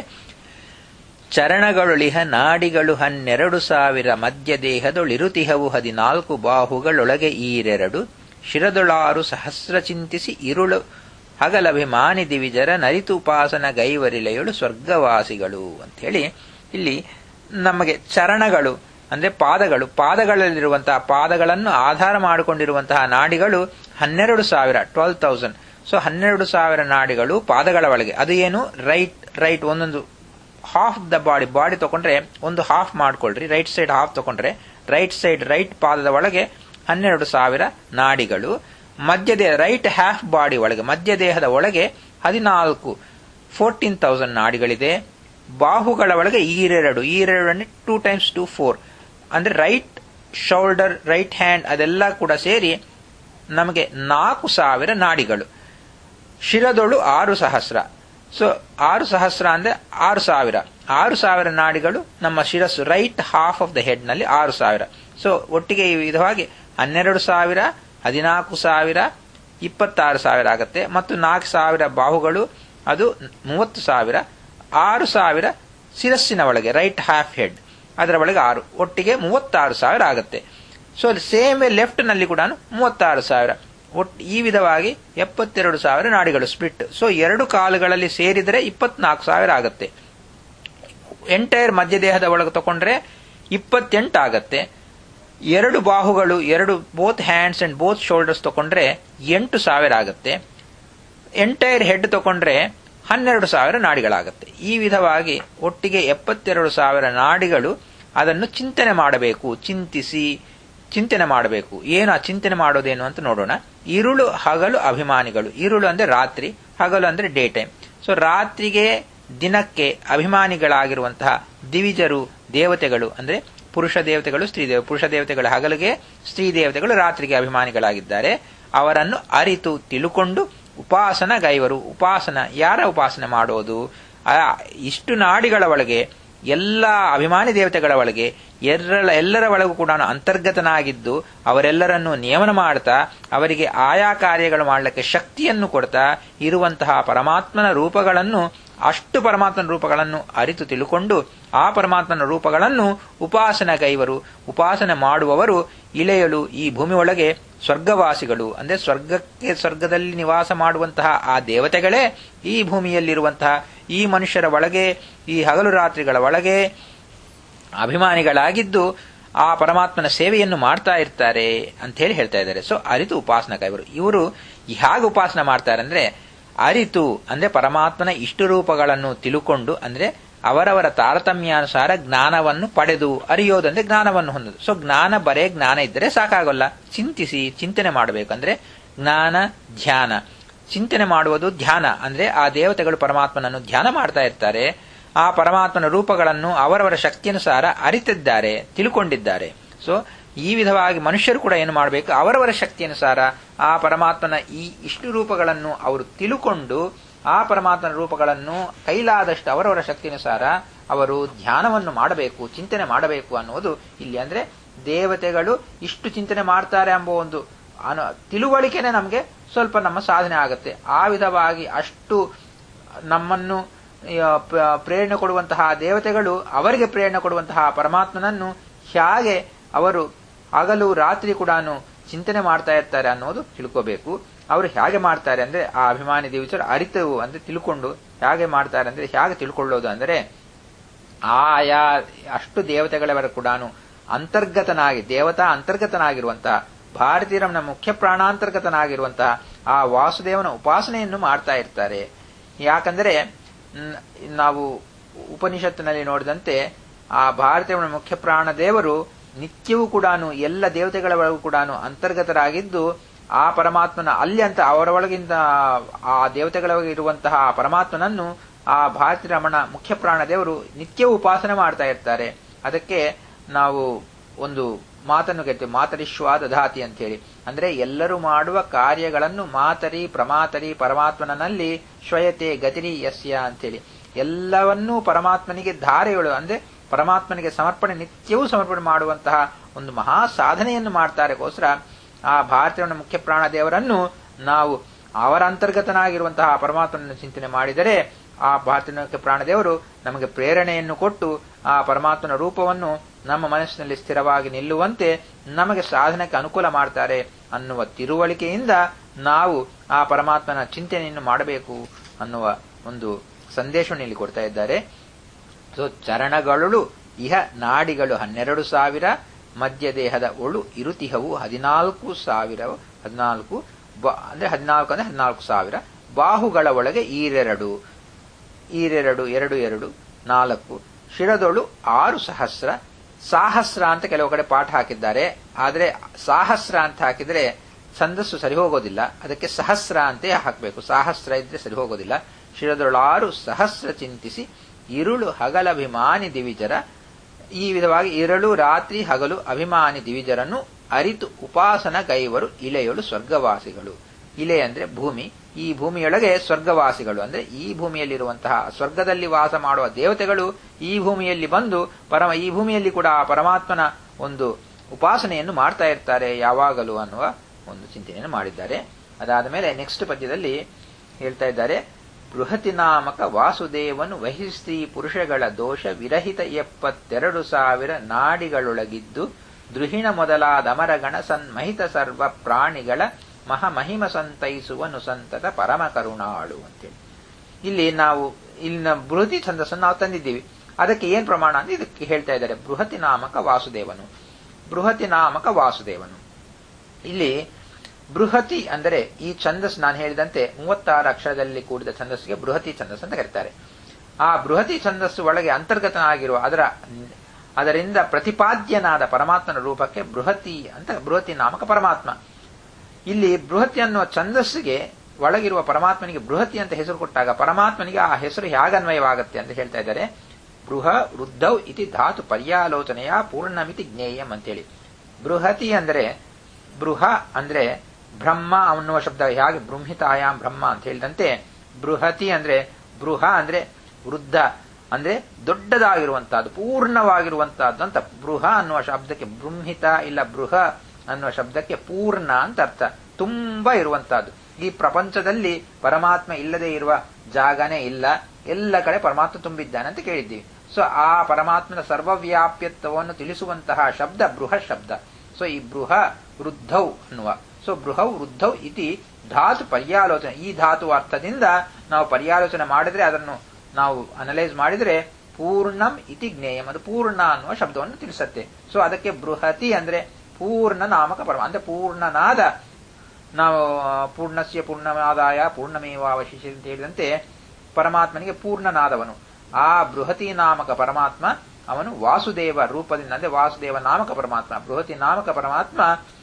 ಚರಣಗಳೊಳಿಹ ನಾಡಿಗಳು ಹನ್ನೆರಡು ಸಾವಿರ ಮಧ್ಯ ದೇಹದೊಳಿರುತಿಹವು ಹದಿನಾಲ್ಕು ಬಾಹುಗಳೊಳಗೆ ಈರೆರಡು ಶಿರದೊಳಾರು ಸಹಸ್ರ ಚಿಂತಿಸಿ ಇರುಳು ಹಗಲಭಿಮಾನಿ ದಿವಿಜರ ನರಿತು ಉಪಾಸನ ಗೈವರಿಲೆಯಳು ಸ್ವರ್ಗವಾಸಿಗಳು ಅಂಥೇಳಿ ಇಲ್ಲಿ ನಮಗೆ ಚರಣಗಳು ಅಂದ್ರೆ ಪಾದಗಳು ಪಾದಗಳಲ್ಲಿರುವಂತಹ ಪಾದಗಳನ್ನು ಆಧಾರ ಮಾಡಿಕೊಂಡಿರುವಂತಹ ನಾಡಿಗಳು ಹನ್ನೆರಡು ಸಾವಿರ ಟ್ವೆಲ್ ತೌಸಂಡ್ ಸೊ ಹನ್ನೆರಡು ಸಾವಿರ ನಾಡಿಗಳು ಪಾದಗಳ ಒಳಗೆ ಅದು ಏನು ರೈಟ್ ರೈಟ್ ಒಂದೊಂದು ಹಾಫ್ ದ ಬಾಡಿ ಬಾಡಿ ತಗೊಂಡ್ರೆ ಒಂದು ಹಾಫ್ ಮಾಡ್ಕೊಳ್ರಿ ರೈಟ್ ಸೈಡ್ ಹಾಫ್ ತಗೊಂಡ್ರೆ ರೈಟ್ ಸೈಡ್ ರೈಟ್ ಪಾದದ ಒಳಗೆ ಹನ್ನೆರಡು ಸಾವಿರ ನಾಡಿಗಳು ಮಧ್ಯದೇಹ ರೈಟ್ ಹಾಫ್ ಬಾಡಿ ಒಳಗೆ ಮಧ್ಯ ದೇಹದ ಒಳಗೆ ಹದಿನಾಲ್ಕು ಫೋರ್ಟೀನ್ ತೌಸಂಡ್ ನಾಡಿಗಳಿದೆ ಬಾಹುಗಳ ಒಳಗೆ ಈರೆರಡು ಈರೆರಡು ಅಂದ್ರೆ ಟೂ ಟೈಮ್ಸ್ ಟು ಫೋರ್ ಅಂದ್ರೆ ರೈಟ್ ಶೋಲ್ಡರ್ ರೈಟ್ ಹ್ಯಾಂಡ್ ಅದೆಲ್ಲ ಕೂಡ ಸೇರಿ ನಮಗೆ ನಾಲ್ಕು ಸಾವಿರ ನಾಡಿಗಳು ಶಿರದೊಳು ಆರು ಸಹಸ್ರ ಸೊ ಆರು ಸಹಸ್ರ ಅಂದ್ರೆ ಆರು ಸಾವಿರ ಆರು ಸಾವಿರ ನಾಡಿಗಳು ನಮ್ಮ ಶಿರಸ್ಸು right half of the head ನಲ್ಲಿ ಆರು ಸಾವಿರ ಸೊ ಒಟ್ಟಿಗೆ ಈ ವಿಧವಾಗಿ ಹನ್ನೆರಡು ಸಾವಿರ ಹದಿನಾಲ್ಕು ಸಾವಿರ ಇಪ್ಪತ್ತಾರು ಸಾವಿರ ಆಗತ್ತೆ ಮತ್ತು ನಾಲ್ಕು ಸಾವಿರ ಬಾಹುಗಳು ಅದು ಮೂವತ್ತು ಸಾವಿರ ಆರು ಸಾವಿರ ಶಿರಸ್ಸಿನ ಒಳಗೆ ರೈಟ್ ಹಾಫ್ ಹೆಡ್ ಅದರ ಒಳಗೆ ಆರು ಒಟ್ಟಿಗೆ ಮೂವತ್ತಾರು ಸಾವಿರ ಆಗುತ್ತೆ ಸೊ ಸೇಮ್ ವೇ ಲೆಫ್ಟ್ ನಲ್ಲಿ ಕೂಡ ಮೂವತ್ತಾರು ಸಾವಿರ ಒಟ್ಟು ಈ ವಿಧವಾಗಿ ಎಪ್ಪತ್ತೆರಡು ಸಾವಿರ ನಾಡಿಗಳು ಸ್ಪ್ಲಿಟ್ ಸೊ ಎರಡು ಕಾಲುಗಳಲ್ಲಿ ಸೇರಿದರೆ ಇಪ್ಪತ್ನಾಲ್ಕು ಸಾವಿರ ಆಗುತ್ತೆ ಎಂಟೈರ್ ಮಧ್ಯದೇಹದ ಒಳಗೆ ತಗೊಂಡ್ರೆ ಇಪ್ಪತ್ತೆಂಟು ಆಗತ್ತೆ ಎರಡು ಬಾಹುಗಳು ಎರಡು both hands and both shoulders ತಗೊಂಡ್ರೆ ಎಂಟು ಸಾವಿರ ಆಗತ್ತೆ ಎಂಟೈರ್ ಹೆಡ್ ತಗೊಂಡ್ರೆ ಹನ್ನೆರಡು ಸಾವಿರ ನಾಡಿಗಳಾಗತ್ತೆ ಈ ವಿಧವಾಗಿ ಒಟ್ಟಿಗೆ ಎಪ್ಪತ್ತೆರಡು ಸಾವಿರ ನಾಡಿಗಳು ಅದನ್ನು ಚಿಂತನೆ ಮಾಡಬೇಕು ಚಿಂತಿಸಿ ಚಿಂತನೆ ಮಾಡಬೇಕು ಏನು ಆ ಚಿಂತನೆ ಮಾಡೋದೇನು ಅಂತ ನೋಡೋಣ ಇರುಳು ಹಗಲು ಅಭಿಮಾನಿಗಳು ಇರುಳು ಅಂದ್ರೆ ರಾತ್ರಿ ಹಗಲು ಅಂದ್ರೆ ಡೇ ಟೈಮ್ ಸೊ ರಾತ್ರಿಗೆ ದಿನಕ್ಕೆ ಅಭಿಮಾನಿಗಳಾಗಿರುವಂತಹ ದಿವಿಜರು ದೇವತೆಗಳು ಅಂದ್ರೆ ಪುರುಷ ದೇವತೆಗಳು ಸ್ತ್ರೀ ದೇವ ಪುರುಷ ದೇವತೆಗಳ ಹಗಲಿಗೆ ಸ್ತ್ರೀ ದೇವತೆಗಳು ರಾತ್ರಿಗೆ ಅಭಿಮಾನಿಗಳಾಗಿದ್ದಾರೆ ಅವರನ್ನು ಅರಿತು ತಿಳುಕೊಂಡು ಉಪಾಸನ ಗೈವರು ಉಪಾಸನ ಯಾರ ಉಪಾಸನೆ ಮಾಡೋದು ಇಷ್ಟು ನಾಡಿಗಳ ಒಳಗೆ ಎಲ್ಲ ಅಭಿಮಾನಿ ದೇವತೆಗಳ ಒಳಗೆ ಎಲ್ಲರ ಎಲ್ಲರ ಒಳಗೂ ಕೂಡ ಅಂತರ್ಗತನಾಗಿದ್ದು ಅವರೆಲ್ಲರನ್ನು ನಿಯಮನ ಮಾಡ್ತಾ ಅವರಿಗೆ ಆಯಾ ಕಾರ್ಯಗಳು ಮಾಡಲಿಕ್ಕೆ ಶಕ್ತಿಯನ್ನು ಕೊಡ್ತಾ ಇರುವಂತಹ ಪರಮಾತ್ಮನ ರೂಪಗಳನ್ನು ಅಷ್ಟು ಪರಮಾತ್ಮನ ರೂಪಗಳನ್ನು ಅರಿತು ತಿಳುಕೊಂಡು ಆ ಪರಮಾತ್ಮನ ರೂಪಗಳನ್ನು ಉಪಾಸನ ಕೈವರು ಉಪಾಸನೆ ಮಾಡುವವರು ಇಳೆಯಲು ಈ ಭೂಮಿ ಒಳಗೆ ಸ್ವರ್ಗವಾಸಿಗಳು ಅಂದ್ರೆ ಸ್ವರ್ಗಕ್ಕೆ ಸ್ವರ್ಗದಲ್ಲಿ ನಿವಾಸ ಮಾಡುವಂತಹ ಆ ದೇವತೆಗಳೇ ಈ ಭೂಮಿಯಲ್ಲಿರುವಂತಹ ಈ ಮನುಷ್ಯರ ಒಳಗೆ ಈ ಹಗಲು ರಾತ್ರಿಗಳ ಒಳಗೆ ಅಭಿಮಾನಿಗಳಾಗಿದ್ದು ಆ ಪರಮಾತ್ಮನ ಸೇವೆಯನ್ನು ಮಾಡ್ತಾ ಇರ್ತಾರೆ ಅಂತ ಹೇಳಿ ಹೇಳ್ತಾ ಇದ್ದಾರೆ ಸೊ ಅರಿತು ಉಪಾಸನ ಕೈವರು ಇವರು ಹೇಗೆ ಉಪಾಸನ ಮಾಡ್ತಾರೆ ಅಂದ್ರೆ ಅರಿತು ಅಂದ್ರೆ ಪರಮಾತ್ಮನ ಇಷ್ಟು ರೂಪಗಳನ್ನು ತಿಳುಕೊಂಡು ಅಂದ್ರೆ ಅವರವರ ತಾರತಮ್ಯಾನುಸಾರ ಜ್ಞಾನವನ್ನು ಪಡೆದು ಅರಿಯೋದಂದ್ರೆ ಜ್ಞಾನವನ್ನು ಹೊಂದೋದು ಸೊ ಜ್ಞಾನ ಬರೇ ಜ್ಞಾನ ಇದ್ದರೆ ಸಾಕಾಗಲ್ಲ ಚಿಂತಿಸಿ ಚಿಂತನೆ ಮಾಡಬೇಕಂದ್ರೆ ಜ್ಞಾನ ಧ್ಯಾನ ಚಿಂತನೆ ಮಾಡುವುದು ಧ್ಯಾನ ಅಂದ್ರೆ ಆ ದೇವತೆಗಳು ಪರಮಾತ್ಮನನ್ನು ಧ್ಯಾನ ಮಾಡ್ತಾ ಇರ್ತಾರೆ ಆ ಪರಮಾತ್ಮನ ರೂಪಗಳನ್ನು ಅವರವರ ಶಕ್ತಿಯನುಸಾರ ಅರಿತಿದ್ದಾರೆ ತಿಳ್ಕೊಂಡಿದ್ದಾರೆ ಸೊ ಈ ವಿಧವಾಗಿ ಮನುಷ್ಯರು ಕೂಡ ಏನು ಮಾಡಬೇಕು ಅವರವರ ಶಕ್ತಿಯನುಸಾರ ಆ ಪರಮಾತ್ಮನ ಈ ಇಷ್ಟು ರೂಪಗಳನ್ನು ಅವರು ತಿಳುಕೊಂಡು ಆ ಪರಮಾತ್ಮನ ರೂಪಗಳನ್ನು ಕೈಲಾದಷ್ಟು ಅವರವರ ಶಕ್ತಿಯನುಸಾರ ಅವರು ಧ್ಯಾನವನ್ನು ಮಾಡಬೇಕು ಚಿಂತನೆ ಮಾಡಬೇಕು ಅನ್ನುವುದು ಇಲ್ಲಿ ಅಂದ್ರೆ ದೇವತೆಗಳು ಇಷ್ಟು ಚಿಂತನೆ ಮಾಡ್ತಾರೆ ಎಂಬ ಒಂದು ಅನು ತಿಳುವಳಿಕೆನೆ ನಮಗೆ ಸ್ವಲ್ಪ ನಮ್ಮ ಸಾಧನೆ ಆಗುತ್ತೆ ಆ ವಿಧವಾಗಿ ಅಷ್ಟು ನಮ್ಮನ್ನು ಪ್ರೇರಣೆ ಕೊಡುವಂತಹ ದೇವತೆಗಳು ಅವರಿಗೆ ಪ್ರೇರಣೆ ಕೊಡುವಂತಹ ಪರಮಾತ್ಮನನ್ನು ಹೇಗೆ ಅವರು ಹಗಲು ರಾತ್ರಿ ಕೂಡ ಚಿಂತನೆ ಮಾಡ್ತಾ ಇರ್ತಾರೆ ಅನ್ನೋದು ತಿಳ್ಕೋಬೇಕು ಅವರು ಹೇಗೆ ಮಾಡ್ತಾರೆ ಅಂದ್ರೆ ಆ ಅಭಿಮಾನಿ ದೇವಚರು ಅರಿತು ಅಂದ್ರೆ ತಿಳ್ಕೊಂಡು ಹೇಗೆ ಮಾಡ್ತಾರೆ ಅಂದ್ರೆ ಹೇಗೆ ತಿಳ್ಕೊಳ್ಳೋದು ಅಂದ್ರೆ ಆಯಾ ಅಷ್ಟು ದೇವತೆಗಳವರ ಕೂಡ ಅಂತರ್ಗತನಾಗಿ ದೇವತಾ ಅಂತರ್ಗತನಾಗಿರುವಂತಹ ಭಾರತೀಯರನ ಮುಖ್ಯ ಪ್ರಾಣಾಂತರ್ಗತನಾಗಿರುವಂತಹ ಆ ವಾಸುದೇವನ ಉಪಾಸನೆಯನ್ನು ಮಾಡ್ತಾ ಇರ್ತಾರೆ ಯಾಕಂದರೆ ನಾವು ಉಪನಿಷತ್ತಿನಲ್ಲಿ ನೋಡಿದಂತೆ ಆ ಭಾರತೀಯ ಮುಖ್ಯ ಪ್ರಾಣ ದೇವರು ನಿತ್ಯವೂ ಕೂಡ ಎಲ್ಲ ದೇವತೆಗಳ ಒಳಗೂ ಕೂಡ ಅಂತರ್ಗತರಾಗಿದ್ದು ಆ ಪರಮಾತ್ಮನ ಅಲ್ಲಿ ಅಂತ ಅವರ ಒಳಗಿಂದ ಆ ದೇವತೆಗಳ ಒಳಗೆ ಇರುವಂತಹ ಆ ಪರಮಾತ್ಮನನ್ನು ಆ ಭಾರತಿ ರಮಣ ಮುಖ್ಯ ಪ್ರಾಣ ದೇವರು ನಿತ್ಯವೂ ಉಪಾಸನೆ ಮಾಡ್ತಾ ಇರ್ತಾರೆ ಅದಕ್ಕೆ ನಾವು ಒಂದು ಮಾತನ್ನು ಕೇಳ್ತೇವೆ ಮಾತರಿಶ್ವ ದಧಾತಿ ಅಂತ ಹೇಳಿ ಅಂದ್ರೆ ಎಲ್ಲರೂ ಮಾಡುವ ಕಾರ್ಯಗಳನ್ನು ಮಾತರಿ ಪ್ರಮಾತರಿ ಪರಮಾತ್ಮನಲ್ಲಿ ಶ್ವಯತೆ ಗತಿರಿ ಯಸ್ಯ ಅಂತೇಳಿ ಎಲ್ಲವನ್ನೂ ಪರಮಾತ್ಮನಿಗೆ ಧಾರೆಗಳು ಅಂದ್ರೆ ಪರಮಾತ್ಮನಿಗೆ ಸಮರ್ಪಣೆ ನಿತ್ಯವೂ ಸಮರ್ಪಣೆ ಮಾಡುವಂತಹ ಒಂದು ಮಹಾ ಸಾಧನೆಯನ್ನು ಮಾಡ್ತಾರೆಗೋಸ್ಕರ ಆ ಭಾರತೀಯ ಮುಖ್ಯ ಪ್ರಾಣ ದೇವರನ್ನು ನಾವು ಅವರ ಅಂತರ್ಗತನಾಗಿರುವಂತಹ ಪರಮಾತ್ಮನನ್ನು ಚಿಂತನೆ ಮಾಡಿದರೆ ಆ ಭಾರತೀಯ ಪ್ರಾಣದೇವರು ನಮಗೆ ಪ್ರೇರಣೆಯನ್ನು ಕೊಟ್ಟು ಆ ಪರಮಾತ್ಮನ ರೂಪವನ್ನು ನಮ್ಮ ಮನಸ್ಸಿನಲ್ಲಿ ಸ್ಥಿರವಾಗಿ ನಿಲ್ಲುವಂತೆ ನಮಗೆ ಸಾಧನಕ್ಕೆ ಅನುಕೂಲ ಮಾಡ್ತಾರೆ ಅನ್ನುವ ತಿಳುವಳಿಕೆಯಿಂದ ನಾವು ಆ ಪರಮಾತ್ಮನ ಚಿಂತನೆಯನ್ನು ಮಾಡಬೇಕು ಅನ್ನುವ ಒಂದು ಸಂದೇಶವನ್ನು ಇಲ್ಲಿ ಕೊಡ್ತಾ ಇದ್ದಾರೆ ಸೊ ಚರಣಗಳು ಇಹ ನಾಡಿಗಳು ಹನ್ನೆರಡು ಸಾವಿರ ಮಧ್ಯ ದೇಹದ ಒಳು ಇರುತಿಹವು ಹದಿನಾಲ್ಕು ಸಾವಿರ ಹದಿನಾಲ್ಕು ಅಂದ್ರೆ ಹದಿನಾಲ್ಕು ಅಂದ್ರೆ ಹದಿನಾಲ್ಕು ಸಾವಿರ ಬಾಹುಗಳ ಒಳಗೆ ಈರೆರಡು ಈರೆರಡು ಎರಡು ಎರಡು ನಾಲ್ಕು ಶಿರದೊಳು ಆರು ಸಹಸ್ರ ಸಾಹಸ್ರ ಅಂತ ಕೆಲವು ಕಡೆ ಪಾಠ ಹಾಕಿದ್ದಾರೆ ಆದರೆ ಸಾಹಸ್ರ ಅಂತ ಹಾಕಿದ್ರೆ ಛಂದಸ್ಸು ಸರಿ ಹೋಗೋದಿಲ್ಲ ಅದಕ್ಕೆ ಸಹಸ್ರ ಅಂತೇ ಹಾಕಬೇಕು ಸಾಹಸ್ರ ಇದ್ರೆ ಸರಿ ಹೋಗೋದಿಲ್ಲ ಶಿರದೊಳಾರು ಸಹಸ್ರ ಚಿಂತಿಸಿ ಇರುಳು ಹಗಲಭಿಮಾನಿ ದಿವಿಜರ ಈ ವಿಧವಾಗಿ ಇರಳು ರಾತ್ರಿ ಹಗಲು ಅಭಿಮಾನಿ ದಿವಿಜರನ್ನು ಅರಿತು ಉಪಾಸನ ಗೈವರು ಇಲೆಯೊಳು ಸ್ವರ್ಗವಾಸಿಗಳು ಇಲೆ ಅಂದ್ರೆ ಭೂಮಿ ಈ ಭೂಮಿಯೊಳಗೆ ಸ್ವರ್ಗವಾಸಿಗಳು ಅಂದ್ರೆ ಈ ಭೂಮಿಯಲ್ಲಿರುವಂತಹ ಸ್ವರ್ಗದಲ್ಲಿ ವಾಸ ಮಾಡುವ ದೇವತೆಗಳು ಈ ಭೂಮಿಯಲ್ಲಿ ಬಂದು ಪರಮ ಈ ಭೂಮಿಯಲ್ಲಿ ಕೂಡ ಆ ಪರಮಾತ್ಮನ ಒಂದು ಉಪಾಸನೆಯನ್ನು ಮಾಡ್ತಾ ಇರ್ತಾರೆ ಯಾವಾಗಲೂ ಅನ್ನುವ ಒಂದು ಚಿಂತನೆಯನ್ನು ಮಾಡಿದ್ದಾರೆ ಅದಾದ ಮೇಲೆ ನೆಕ್ಸ್ಟ್ ಪದ್ಯದಲ್ಲಿ ಹೇಳ್ತಾ ಇದ್ದಾರೆ ಬೃಹತಿ ನಾಮಕ ವಾಸುದೇವನು ವಹಿಸ್ತ್ರೀ ಪುರುಷಗಳ ದೋಷ ವಿರಹಿತ ಎಪ್ಪತ್ತೆರಡು ಸಾವಿರ ನಾಡಿಗಳೊಳಗಿದ್ದು ದೃಹಿಣ ಮೊದಲಾದ ಅಮರಗಣ ಸನ್ಮಹಿತ ಸರ್ವ ಪ್ರಾಣಿಗಳ ಮಹಮಹಿಮ ಸಂತೈಸುವನು ಸಂತತ ಪರಮ ಕರುಣಾಳು ಅಂತೇಳಿ ಇಲ್ಲಿ ನಾವು ಇಲ್ಲಿನ ಬೃಹತಿ ಛಂದಸ್ಸನ್ನು ನಾವು ತಂದಿದ್ದೀವಿ ಅದಕ್ಕೆ ಏನ್ ಪ್ರಮಾಣ ಅಂತ ಇದಕ್ಕೆ ಹೇಳ್ತಾ ಇದ್ದಾರೆ ಬೃಹತಿ ನಾಮಕ ವಾಸುದೇವನು ಬೃಹತಿ ನಾಮಕ ವಾಸುದೇವನು ಇಲ್ಲಿ ಬೃಹತಿ ಅಂದರೆ ಈ ಛಂದಸ್ ನಾನು ಹೇಳಿದಂತೆ ಮೂವತ್ತಾರು ಅಕ್ಷರದಲ್ಲಿ ಕೂಡಿದ ಛಂದಸ್ಸಿಗೆ ಬೃಹತಿ ಛಂದಸ್ ಅಂತ ಕರೀತಾರೆ ಆ ಬೃಹತಿ ಛಂದಸ್ಸು ಒಳಗೆ ಅಂತರ್ಗತನಾಗಿರುವ ಅದರ ಅದರಿಂದ ಪ್ರತಿಪಾದ್ಯನಾದ ಪರಮಾತ್ಮನ ರೂಪಕ್ಕೆ ಬೃಹತಿ ಅಂತ ಬೃಹತಿ ನಾಮಕ ಪರಮಾತ್ಮ ಇಲ್ಲಿ ಬೃಹತಿ ಅನ್ನುವ ಛಂದಸ್ಸಿಗೆ ಒಳಗಿರುವ ಪರಮಾತ್ಮನಿಗೆ ಬೃಹತಿ ಅಂತ ಹೆಸರು ಕೊಟ್ಟಾಗ ಪರಮಾತ್ಮನಿಗೆ ಆ ಹೆಸರು ಹೇಗನ್ವಯವಾಗುತ್ತೆ ಅಂತ ಹೇಳ್ತಾ ಇದ್ದಾರೆ ಬೃಹ ವೃದ್ಧೌ ಇತಿ ಧಾತು ಪರ್ಯಾಲೋಚನೆಯ ಪೂರ್ಣಮಿತಿ ಜ್ಞೇಯಂ ಅಂತೇಳಿ ಬೃಹತಿ ಅಂದರೆ ಬೃಹ ಅಂದ್ರೆ ಬ್ರಹ್ಮ ಅನ್ನುವ ಶಬ್ದ ಹೇಗೆ ಬೃಂಹಿತಾಯಾಮ್ ಬ್ರಹ್ಮ ಅಂತ ಹೇಳಿದಂತೆ ಬೃಹತಿ ಅಂದ್ರೆ ಬೃಹ ಅಂದ್ರೆ ವೃದ್ಧ ಅಂದ್ರೆ ದೊಡ್ಡದಾಗಿರುವಂತಹದ್ದು ಪೂರ್ಣವಾಗಿರುವಂತಹದ್ದು ಅಂತ ಬೃಹ ಅನ್ನುವ ಶಬ್ದಕ್ಕೆ ಬೃಂಹಿತ ಇಲ್ಲ ಬೃಹ ಅನ್ನುವ ಶಬ್ದಕ್ಕೆ ಪೂರ್ಣ ಅಂತ ಅರ್ಥ ತುಂಬಾ ಇರುವಂತಹದ್ದು ಈ ಪ್ರಪಂಚದಲ್ಲಿ ಪರಮಾತ್ಮ ಇಲ್ಲದೆ ಇರುವ ಜಾಗನೇ ಇಲ್ಲ ಎಲ್ಲ ಕಡೆ ಪರಮಾತ್ಮ ತುಂಬಿದ್ದಾನೆ ಅಂತ ಕೇಳಿದ್ದೀವಿ ಸೊ ಆ ಪರಮಾತ್ಮನ ಸರ್ವವ್ಯಾಪ್ಯತ್ವವನ್ನು ತಿಳಿಸುವಂತಹ ಶಬ್ದ ಬೃಹ ಶಬ್ದ ಸೊ ಈ ಬೃಹ ವೃದ್ಧೌ ಅನ್ನುವ ಸೊ ಬೃಹೌ ವೃದ್ಧೌ ಇತಿ ಧಾತು ಪರ್ಯಾಲೋಚನೆ ಈ ಧಾತು ಅರ್ಥದಿಂದ ನಾವು ಪರ್ಯಾಲೋಚನೆ ಮಾಡಿದ್ರೆ ಅದನ್ನು ನಾವು ಅನಲೈಸ್ ಮಾಡಿದ್ರೆ ಪೂರ್ಣಂ ಇತಿ ಜ್ಞೇಯಂ ಅದು ಪೂರ್ಣ ಅನ್ನುವ ಶಬ್ದವನ್ನು ತಿಳಿಸುತ್ತೆ ಸೊ ಅದಕ್ಕೆ ಬೃಹತಿ ಅಂದ್ರೆ ಪೂರ್ಣ ನಾಮಕ ಪರಮ ಅಂದ್ರೆ ಪೂರ್ಣನಾದ ನಾವು ಪೂರ್ಣಸ್ಯ ಪೂರ್ಣನಾದಾಯ ಪೂರ್ಣಮೇವಾವಶಿಷ ಅಂತ ಹೇಳಿದಂತೆ ಪರಮಾತ್ಮನಿಗೆ ಪೂರ್ಣನಾದವನು ಆ ಬೃಹತಿ ನಾಮಕ ಪರಮಾತ್ಮ ಅವನು ವಾಸುದೇವ ರೂಪದಿಂದ ಅಂದ್ರೆ ವಾಸುದೇವ ನಾಮಕ ಪರಮಾತ್ಮ ಬೃಹತಿ ನಾಮಕ ಪರಮಾತ್ಮ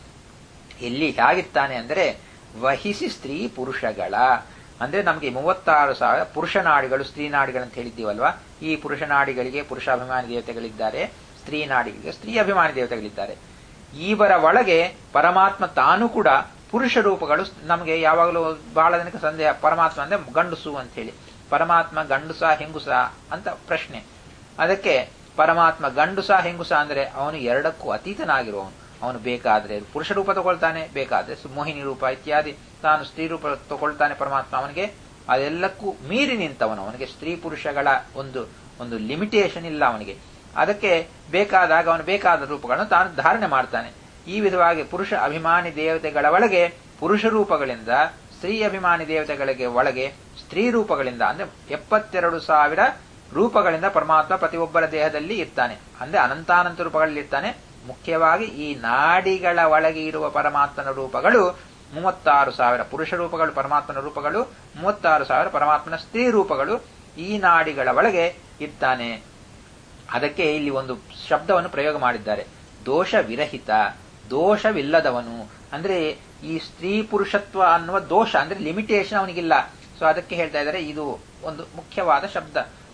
ಎಲ್ಲಿ ಹೇಗಿರ್ತಾನೆ ಅಂದರೆ ವಹಿಸಿ ಸ್ತ್ರೀ ಪುರುಷಗಳ ಅಂದ್ರೆ ನಮಗೆ ಮೂವತ್ತಾರು ಸಾವಿರ ಪುರುಷ ನಾಡಿಗಳು ಸ್ತ್ರೀ ನಾಡಿಗಳು ಅಂತ ಹೇಳಿದ್ದೀವಲ್ವಾ ಈ ಪುರುಷ ನಾಡಿಗಳಿಗೆ ಪುರುಷಾಭಿಮಾನಿ ದೇವತೆಗಳಿದ್ದಾರೆ ಸ್ತ್ರೀ ನಾಡಿಗಳಿಗೆ ಸ್ತ್ರೀ ಅಭಿಮಾನಿ ದೇವತೆಗಳಿದ್ದಾರೆ ಇವರ ಒಳಗೆ ಪರಮಾತ್ಮ ತಾನು ಕೂಡ ಪುರುಷ ರೂಪಗಳು ನಮಗೆ ಯಾವಾಗಲೂ ಬಹಳ ಜನಕ್ಕೆ ಸಂದೇಹ ಪರಮಾತ್ಮ ಅಂದ್ರೆ ಗಂಡುಸು ಅಂತ ಹೇಳಿ ಪರಮಾತ್ಮ ಗಂಡುಸ ಹೆಂಗುಸ ಅಂತ ಪ್ರಶ್ನೆ ಅದಕ್ಕೆ ಪರಮಾತ್ಮ ಗಂಡುಸ ಹೆಂಗುಸ ಅಂದ್ರೆ ಅವನು ಎರಡಕ್ಕೂ ಅತೀತನಾಗಿರುವವನು ಅವನು ಬೇಕಾದ್ರೆ ಪುರುಷ ರೂಪ ತಗೊಳ್ತಾನೆ ಬೇಕಾದ್ರೆ ಮೋಹಿನಿ ರೂಪ ಇತ್ಯಾದಿ ತಾನು ಸ್ತ್ರೀ ರೂಪ ತಗೊಳ್ತಾನೆ ಪರಮಾತ್ಮ ಅವನಿಗೆ ಅದೆಲ್ಲಕ್ಕೂ ಮೀರಿ ನಿಂತವನು ಅವನಿಗೆ ಸ್ತ್ರೀ ಪುರುಷಗಳ ಒಂದು ಒಂದು ಲಿಮಿಟೇಷನ್ ಇಲ್ಲ ಅವನಿಗೆ ಅದಕ್ಕೆ ಬೇಕಾದಾಗ ಅವನು ಬೇಕಾದ ರೂಪಗಳನ್ನು ತಾನು ಧಾರಣೆ ಮಾಡ್ತಾನೆ ಈ ವಿಧವಾಗಿ ಪುರುಷ ಅಭಿಮಾನಿ ದೇವತೆಗಳ ಒಳಗೆ ಪುರುಷ ರೂಪಗಳಿಂದ ಸ್ತ್ರೀ ಅಭಿಮಾನಿ ದೇವತೆಗಳಿಗೆ ಒಳಗೆ ಸ್ತ್ರೀ ರೂಪಗಳಿಂದ ಅಂದ್ರೆ ಎಪ್ಪತ್ತೆರಡು ಸಾವಿರ ರೂಪಗಳಿಂದ ಪರಮಾತ್ಮ ಪ್ರತಿಯೊಬ್ಬರ ದೇಹದಲ್ಲಿ ಇರ್ತಾನೆ ಅಂದ್ರೆ ಅನಂತಾನಂತ ರೂಪಗಳಲ್ಲಿ ಇರ್ತಾನೆ ಮುಖ್ಯವಾಗಿ ಈ ನಾಡಿಗಳ ಒಳಗೆ ಇರುವ ಪರಮಾತ್ಮನ ರೂಪಗಳು ಮೂವತ್ತಾರು ಸಾವಿರ ಪುರುಷ ರೂಪಗಳು ಪರಮಾತ್ಮನ ರೂಪಗಳು ಮೂವತ್ತಾರು ಸಾವಿರ ಪರಮಾತ್ಮನ ಸ್ತ್ರೀ ರೂಪಗಳು ಈ ನಾಡಿಗಳ ಒಳಗೆ ಇರ್ತಾನೆ ಅದಕ್ಕೆ ಇಲ್ಲಿ ಒಂದು ಶಬ್ದವನ್ನು ಪ್ರಯೋಗ ಮಾಡಿದ್ದಾರೆ ದೋಷ ವಿರಹಿತ ದೋಷವಿಲ್ಲದವನು ಅಂದ್ರೆ ಈ ಸ್ತ್ರೀ ಪುರುಷತ್ವ ಅನ್ನುವ ದೋಷ ಅಂದ್ರೆ ಲಿಮಿಟೇಷನ್ ಅವನಿಗಿಲ್ಲ ಸೊ ಅದಕ್ಕೆ ಹೇಳ್ತಾ ಇದ್ದಾರೆ ಇದು ಒಂದು ಮುಖ್ಯವಾದ ಶಬ್ದ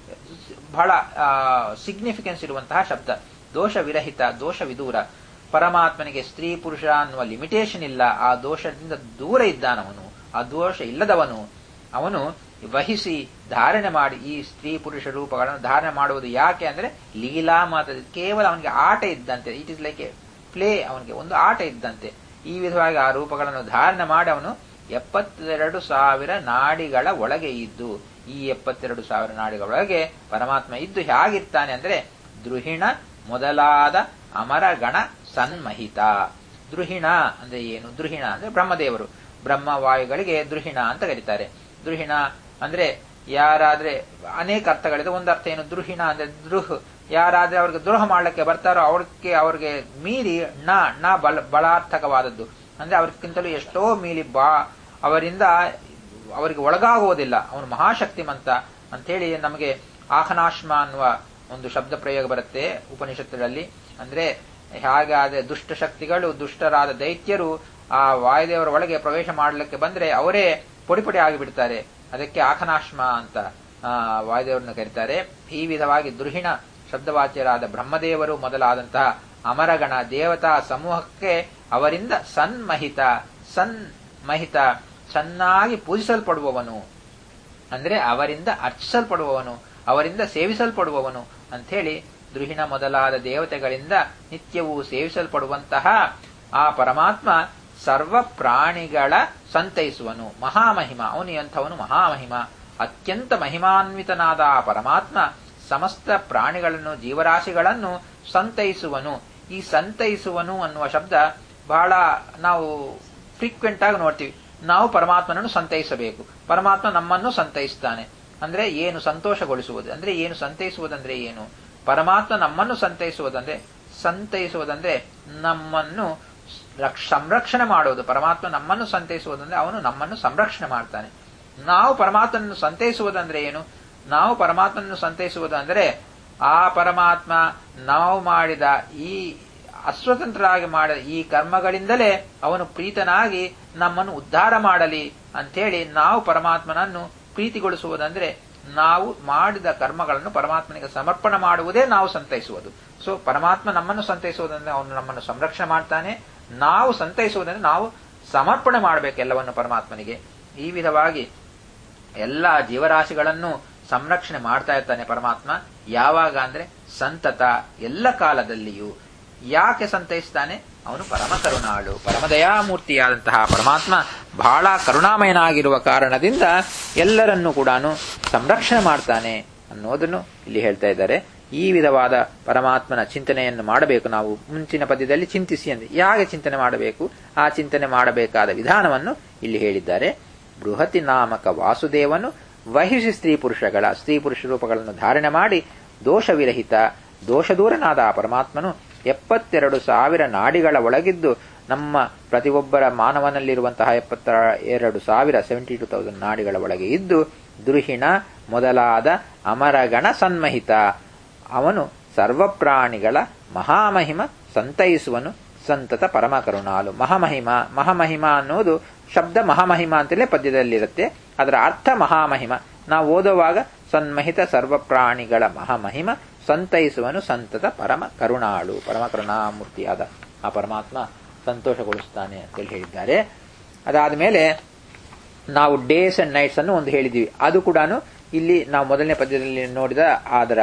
ಬಹಳ ಸಿಗ್ನಿಫಿಕೆನ್ಸ್ ಇರುವಂತಹ ಶಬ್ದ ದೋಷ ವಿರಹಿತ ದೋಷ ವಿದೂರ ಪರಮಾತ್ಮನಿಗೆ ಸ್ತ್ರೀ ಪುರುಷ ಅನ್ನುವ ಲಿಮಿಟೇಷನ್ ಇಲ್ಲ ಆ ದೋಷದಿಂದ ದೂರ ಇದ್ದಾನವನು ಆ ದೋಷ ಇಲ್ಲದವನು ಅವನು ವಹಿಸಿ ಧಾರಣೆ ಮಾಡಿ ಈ ಸ್ತ್ರೀ ಪುರುಷ ರೂಪಗಳನ್ನು ಧಾರಣೆ ಮಾಡುವುದು ಯಾಕೆ ಅಂದ್ರೆ ಲೀಲಾ ಮಾತ ಕೇವಲ ಅವನಿಗೆ ಆಟ ಇದ್ದಂತೆ it is like a play ಅವನಿಗೆ ಒಂದು ಆಟ ಇದ್ದಂತೆ ಈ ವಿಧವಾಗಿ ಆ ರೂಪಗಳನ್ನು ಧಾರಣೆ ಮಾಡಿ ಅವನು ಎಪ್ಪತ್ತೆರಡು ಸಾವಿರ ನಾಡಿಗಳ ಒಳಗೆ ಇದ್ದು ಈ ಎಪ್ಪತ್ತೆರಡು ಸಾವಿರ ನಾಡಿಗಳ ಒಳಗೆ ಪರಮಾತ್ಮ ಇದ್ದು ಹೇಗಿರ್ತಾನೆ ಅಂದ್ರೆ ದೃಹಿಣ ಮೊದಲಾದ ಅಮರಗಣ ಸನ್ಮಹಿತ ದೃಹಿಣ ಅಂದ್ರೆ ಏನು ದೃಹಿಣ ಅಂದ್ರೆ ಬ್ರಹ್ಮದೇವರು ಬ್ರಹ್ಮವಾಯುಗಳಿಗೆ ದೃಹಿಣ ಅಂತ ಕರೀತಾರೆ ದೃಹಿಣ ಅಂದ್ರೆ ಯಾರಾದ್ರೆ ಅನೇಕ ಅರ್ಥಗಳಿದೆ ಒಂದು ಅರ್ಥ ಏನು ದೃಹಿಣ ಅಂದ್ರೆ ದೃಹ್ ಯಾರಾದ್ರೆ ಅವ್ರಿಗೆ ದ್ರೋಹ ಮಾಡ್ಲಿಕ್ಕೆ ಬರ್ತಾರೋ ಅವ್ರಿಗೆ ಅವ್ರಿಗೆ ಮೀರಿ ಣ ಣ ಬಲ ಬಲಾರ್ಥಕವಾದದ್ದು ಅಂದ್ರೆ ಅವ್ರಿಗಿಂತಲೂ ಎಷ್ಟೋ ಮೀರಿ ಬಾ ಅವರಿಂದ ಅವರಿಗೆ ಒಳಗಾಗುವುದಿಲ್ಲ ಅವನು ಮಹಾಶಕ್ತಿಮಂತ ಅಂತೇಳಿ ನಮಗೆ ಆಹನಾಶ್ಮ ಅನ್ನುವ ಒಂದು ಶಬ್ದ ಪ್ರಯೋಗ ಬರುತ್ತೆ ಉಪನಿಷತ್ತುಗಳಲ್ಲಿ ಅಂದ್ರೆ ಹೇಗಾದ್ರೆ ದುಷ್ಟ ಶಕ್ತಿಗಳು ದುಷ್ಟರಾದ ದೈತ್ಯರು ಆ ವಾಯುದೇವರ ಒಳಗೆ ಪ್ರವೇಶ ಮಾಡಲಿಕ್ಕೆ ಬಂದ್ರೆ ಅವರೇ ಪುಡಿ ಪುಡಿ ಆಗಿಬಿಡ್ತಾರೆ ಅದಕ್ಕೆ ಆಖನಾಶ್ಮ ಅಂತ ವಾಯುದೇವರನ್ನು ಕರೀತಾರೆ ಈ ವಿಧವಾಗಿ ದೃಹಿಣ ಶಬ್ದವಾಚ್ಯರಾದ ಬ್ರಹ್ಮದೇವರು ಮೊದಲಾದಂತಹ ಅಮರಗಣ ದೇವತಾ ಸಮೂಹಕ್ಕೆ ಅವರಿಂದ ಸನ್ಮಹಿತ ಸನ್ಮಹಿತ ಚೆನ್ನಾಗಿ ಪೂಜಿಸಲ್ಪಡುವವನು ಅಂದ್ರೆ ಅವರಿಂದ ಅರ್ಚಿಸಲ್ಪಡುವವನು ಅವರಿಂದ ಸೇವಿಸಲ್ಪಡುವವನು ಅಂಥೇಳಿ ದೃಹಿಣ ಮೊದಲಾದ ದೇವತೆಗಳಿಂದ ನಿತ್ಯವೂ ಸೇವಿಸಲ್ಪಡುವಂತಹ ಆ ಪರಮಾತ್ಮ ಸರ್ವ ಪ್ರಾಣಿಗಳ ಸಂತೈಸುವನು ಮಹಾಮಹಿಮ ಅವನು ಎಂಥವನು ಮಹಾಮಹಿಮ ಅತ್ಯಂತ ಮಹಿಮಾನ್ವಿತನಾದ ಆ ಪರಮಾತ್ಮ ಸಮಸ್ತ ಪ್ರಾಣಿಗಳನ್ನು ಜೀವರಾಶಿಗಳನ್ನು ಸಂತೈಸುವನು ಈ ಸಂತೈಸುವನು ಅನ್ನುವ ಶಬ್ದ ಬಹಳ ನಾವು ಫ್ರೀಕ್ವೆಂಟ್ ಆಗಿ ನೋಡ್ತೀವಿ ನಾವು ಪರಮಾತ್ಮನನ್ನು ಸಂತೈಸಬೇಕು ಪರಮಾತ್ಮ ನಮ್ಮನ್ನು ಸಂತೈಸ್ತಾನೆ ಅಂದ್ರೆ ಏನು ಸಂತೋಷಗೊಳಿಸುವುದು ಅಂದ್ರೆ ಏನು ಸಂತೈಸುವುದಂದ್ರೆ ಏನು ಪರಮಾತ್ಮ ನಮ್ಮನ್ನು ಸಂತೈಸುವುದಂದ್ರೆ ಸಂತೈಸುವುದಂದ್ರೆ ನಮ್ಮನ್ನು ಸಂರಕ್ಷಣೆ ಮಾಡುವುದು ಪರಮಾತ್ಮ ನಮ್ಮನ್ನು ಸಂತೈಸುವುದಂದ್ರೆ ಅವನು ನಮ್ಮನ್ನು ಸಂರಕ್ಷಣೆ ಮಾಡ್ತಾನೆ ನಾವು ಪರಮಾತ್ಮನನ್ನು ಸಂತೈಸುವುದಂದ್ರೆ ಏನು ನಾವು ಪರಮಾತ್ಮನನ್ನು ಸಂತೈಸುವುದಂದ್ರೆ ಆ ಪರಮಾತ್ಮ ನಾವು ಮಾಡಿದ ಈ ಅಸ್ವತಂತ್ರರಾಗಿ ಮಾಡಿದ ಈ ಕರ್ಮಗಳಿಂದಲೇ ಅವನು ಪ್ರೀತನಾಗಿ ನಮ್ಮನ್ನು ಉದ್ಧಾರ ಮಾಡಲಿ ಅಂಥೇಳಿ ನಾವು ಪರಮಾತ್ಮನನ್ನು ಪ್ರೀತಿಗೊಳಿಸುವುದಂದ್ರೆ ನಾವು ಮಾಡಿದ ಕರ್ಮಗಳನ್ನು ಪರಮಾತ್ಮನಿಗೆ ಸಮರ್ಪಣೆ ಮಾಡುವುದೇ ನಾವು ಸಂತೈಸುವುದು ಸೊ ಪರಮಾತ್ಮ ನಮ್ಮನ್ನು ಸಂತೈಸುವುದಂದ್ರೆ ಅವನು ನಮ್ಮನ್ನು ಸಂರಕ್ಷಣೆ ಮಾಡ್ತಾನೆ ನಾವು ಸಂತೈಸುವುದಂದ್ರೆ ನಾವು ಸಮರ್ಪಣೆ ಮಾಡಬೇಕು ಎಲ್ಲವನ್ನು ಪರಮಾತ್ಮನಿಗೆ ಈ ವಿಧವಾಗಿ ಎಲ್ಲ ಜೀವರಾಶಿಗಳನ್ನು ಸಂರಕ್ಷಣೆ ಮಾಡ್ತಾ ಇರ್ತಾನೆ ಪರಮಾತ್ಮ ಯಾವಾಗ ಅಂದ್ರೆ ಸಂತತ ಎಲ್ಲ ಕಾಲದಲ್ಲಿಯೂ ಯಾಕೆ ಸಂತೈಸ್ತಾನೆ ಅವನು ಪರಮ ಕರುಣಾಳು ಪರಮದಯಾಮೂರ್ತಿಯಾದಂತಹ ಪರಮಾತ್ಮ ಬಹಳ ಕರುಣಾಮಯನಾಗಿರುವ ಕಾರಣದಿಂದ ಎಲ್ಲರನ್ನೂ ಕೂಡ ಸಂರಕ್ಷಣೆ ಮಾಡ್ತಾನೆ ಅನ್ನೋದನ್ನು ಇಲ್ಲಿ ಹೇಳ್ತಾ ಇದ್ದಾರೆ ಈ ವಿಧವಾದ ಪರಮಾತ್ಮನ ಚಿಂತನೆಯನ್ನು ಮಾಡಬೇಕು ನಾವು ಮುಂಚಿನ ಪದ್ಯದಲ್ಲಿ ಚಿಂತಿಸಿ ಅಂದ್ರೆ ಯಾಕೆ ಚಿಂತನೆ ಮಾಡಬೇಕು ಆ ಚಿಂತನೆ ಮಾಡಬೇಕಾದ ವಿಧಾನವನ್ನು ಇಲ್ಲಿ ಹೇಳಿದ್ದಾರೆ ಬೃಹತಿ ನಾಮಕ ವಾಸುದೇವನು ವಹಿಸಿ ಸ್ತ್ರೀ ಪುರುಷಗಳ ಸ್ತ್ರೀ ಪುರುಷ ರೂಪಗಳನ್ನು ಧಾರಣೆ ಮಾಡಿ ದೋಷವಿರಹಿತ ದೋಷದೂರನಾದ ಆ ಪರಮಾತ್ಮನು ಎಪ್ಪತ್ತೆರಡು ಸಾವಿರ ನಾಡಿಗಳ ಒಳಗಿದ್ದು ನಮ್ಮ ಪ್ರತಿಯೊಬ್ಬರ ಮಾನವನಲ್ಲಿರುವಂತಹ ಎಪ್ಪತ್ತ ಎರಡು ಸಾವಿರ ಸೆವೆಂಟಿ ಟು ತೌಸಂಡ್ ನಾಡಿಗಳ ಒಳಗೆ ಇದ್ದು ದೃಹಿಣ ಮೊದಲಾದ ಅಮರಗಣ ಸನ್ಮಹಿತ ಅವನು ಸರ್ವಪ್ರಾಣಿಗಳ ಮಹಾಮಹಿಮ ಸಂತೈಸುವನು ಸಂತತ ಪರಮ ಕರುಣಾಲು ಮಹಾಮಹಿಮ ಮಹಾಮಹಿಮ ಅನ್ನೋದು ಶಬ್ದ ಮಹಾಮಹಿಮ ಅಂತಲೇ ಪದ್ಯದಲ್ಲಿರುತ್ತೆ ಅದರ ಅರ್ಥ ಮಹಾಮಹಿಮ ನಾವು ಓದುವಾಗ ಸನ್ಮಹಿತ ಸರ್ವಪ್ರಾಣಿಗಳ ಮಹಾಮಹಿಮ ಸಂತೈಸುವನು ಸಂತತ ಪರಮ ಕರುಣಾಳು ಪರಮ ಕರುಣಾಮೂರ್ತಿಯಾದ ಆ ಪರಮಾತ್ಮ ಸಂತೋಷಗೊಳಿಸ್ತಾನೆ ಅಂತೇಳಿ ಹೇಳಿದ್ದಾರೆ ಅದಾದ ಮೇಲೆ ನಾವು ಡೇಸ್ ಅಂಡ್ ನೈಟ್ಸ್ ಅನ್ನು ಒಂದು ಹೇಳಿದೀವಿ ಅದು ಕೂಡ ಇಲ್ಲಿ ನಾವು ಮೊದಲನೇ ಪದ್ಯದಲ್ಲಿ ನೋಡಿದ ಅದರ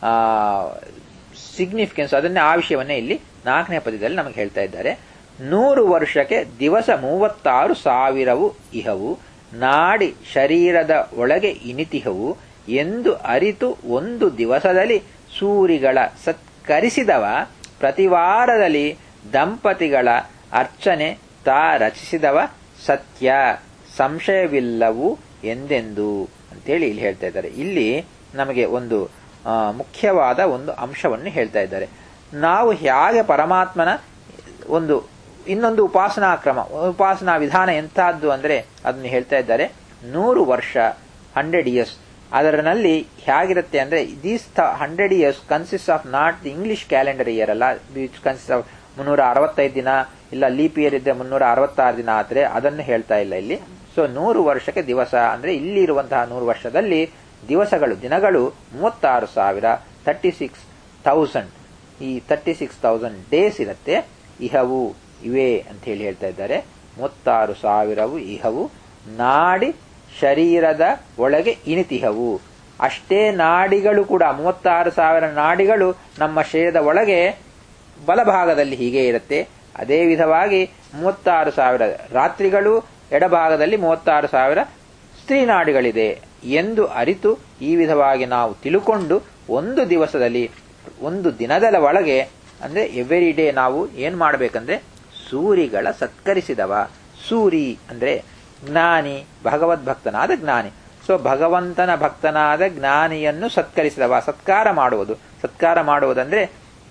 ಸಿಗ್ನಿಫಿಕೆನ್ಸ್ ಅದನ್ನೇ ಆ ವಿಷಯವನ್ನೇ ಇಲ್ಲಿ ನಾಲ್ಕನೇ ಪದ್ಯದಲ್ಲಿ ನಮಗೆ ಹೇಳ್ತಾ ಇದ್ದಾರೆ ನೂರು ವರ್ಷಕ್ಕೆ ದಿವಸ ಮೂವತ್ತಾರು ಸಾವಿರವು ಇಹವು ನಾಡಿ ಶರೀರದ ಒಳಗೆ ಇನಿತಿಹವು ಎಂದು ಅರಿತು ಒಂದು ದಿವಸದಲ್ಲಿ ಸೂರಿಗಳ ಸತ್ಕರಿಸಿದವ ಪ್ರತಿವಾರದಲ್ಲಿ ದಂಪತಿಗಳ ಅರ್ಚನೆ ತಾ ರಚಿಸಿದವ ಸತ್ಯ ಸಂಶಯವಿಲ್ಲವು ಎಂದೆಂದು ಅಂತೇಳಿ ಇಲ್ಲಿ ಹೇಳ್ತಾ ಇದ್ದಾರೆ ಇಲ್ಲಿ ನಮಗೆ ಒಂದು ಮುಖ್ಯವಾದ ಒಂದು ಅಂಶವನ್ನು ಹೇಳ್ತಾ ಇದ್ದಾರೆ ನಾವು ಹೇಗೆ ಪರಮಾತ್ಮನ ಒಂದು ಇನ್ನೊಂದು ಉಪಾಸನಾ ಕ್ರಮ ಉಪಾಸನಾ ವಿಧಾನ ಎಂತಹದ್ದು ಅಂದ್ರೆ ಅದನ್ನು ಹೇಳ್ತಾ ಇದ್ದಾರೆ ನೂರು ವರ್ಷ ಹಂಡ್ರೆಡ್ ಇಯರ್ಸ್ ಅದರಲ್ಲಿ ಹೇಗಿರುತ್ತೆ ಅಂದ್ರೆ these hundred years consist of not the English calendar year ಅಲ್ಲ ವಿಚ್ ಕನ್ಸಿಸ್ಟ್ ಆಫ್ ಮುನ್ನೂರ ಅರವತ್ತೈದು ದಿನ ಇಲ್ಲ ಲೀಪ್ ಇಯರ್ ಇದ್ರೆ ಮುನ್ನೂರ ಅರವತ್ತಾರು ದಿನ ಆದ್ರೆ ಅದನ್ನು ಹೇಳ್ತಾ ಇಲ್ಲ ಇಲ್ಲಿ ಸೊ ನೂರು ವರ್ಷಕ್ಕೆ ದಿವಸ ಅಂದ್ರೆ ಇಲ್ಲಿ ಇರುವಂತಹ ನೂರು ವರ್ಷದಲ್ಲಿ ದಿವಸಗಳು ದಿನಗಳು ಮೂವತ್ತಾರು ಸಾವಿರ ತರ್ಟಿ ಸಿಕ್ಸ್ ಥೌಸಂಡ್ ಈ ತರ್ಟಿ ಸಿಕ್ಸ್ ತೌಸಂಡ್ ಡೇಸ್ ಇರುತ್ತೆ ಇಹವು ಇವೆ ಅಂತ ಹೇಳಿ ಹೇಳ್ತಾ ಇದ್ದಾರೆ ಮೂವತ್ತಾರು ಸಾವಿರವು ಇಹವು ನಾಡಿ ಶರೀರದ ಒಳಗೆ ಇನಿತಿಹವು ಅಷ್ಟೇ ನಾಡಿಗಳು ಕೂಡ ಮೂವತ್ತಾರು ಸಾವಿರ ನಾಡಿಗಳು ನಮ್ಮ ಶರೀರದ ಒಳಗೆ ಬಲಭಾಗದಲ್ಲಿ ಹೀಗೆ ಇರುತ್ತೆ ಅದೇ ವಿಧವಾಗಿ ಮೂವತ್ತಾರು ಸಾವಿರ ರಾತ್ರಿಗಳು ಎಡಭಾಗದಲ್ಲಿ ಮೂವತ್ತಾರು ಸಾವಿರ ಸ್ತ್ರೀ ನಾಡಿಗಳಿದೆ ಎಂದು ಅರಿತು ಈ ವಿಧವಾಗಿ ನಾವು ತಿಳುಕೊಂಡು ಒಂದು ದಿವಸದಲ್ಲಿ ಒಂದು ದಿನದ ಒಳಗೆ ಅಂದ್ರೆ ಎವ್ರಿ ಡೇ ನಾವು ಏನ್ ಮಾಡಬೇಕಂದ್ರೆ ಸೂರಿಗಳ ಸತ್ಕರಿಸಿದವ ಸೂರಿ ಅಂದ್ರೆ ಜ್ಞಾನಿ ಭಗವದ್ಭಕ್ತನಾದ ಜ್ಞಾನಿ ಸೊ ಭಗವಂತನ ಭಕ್ತನಾದ ಜ್ಞಾನಿಯನ್ನು ಸತ್ಕರಿಸಿದವ ಸತ್ಕಾರ ಮಾಡುವುದು ಸತ್ಕಾರ ಮಾಡುವುದಂದ್ರೆ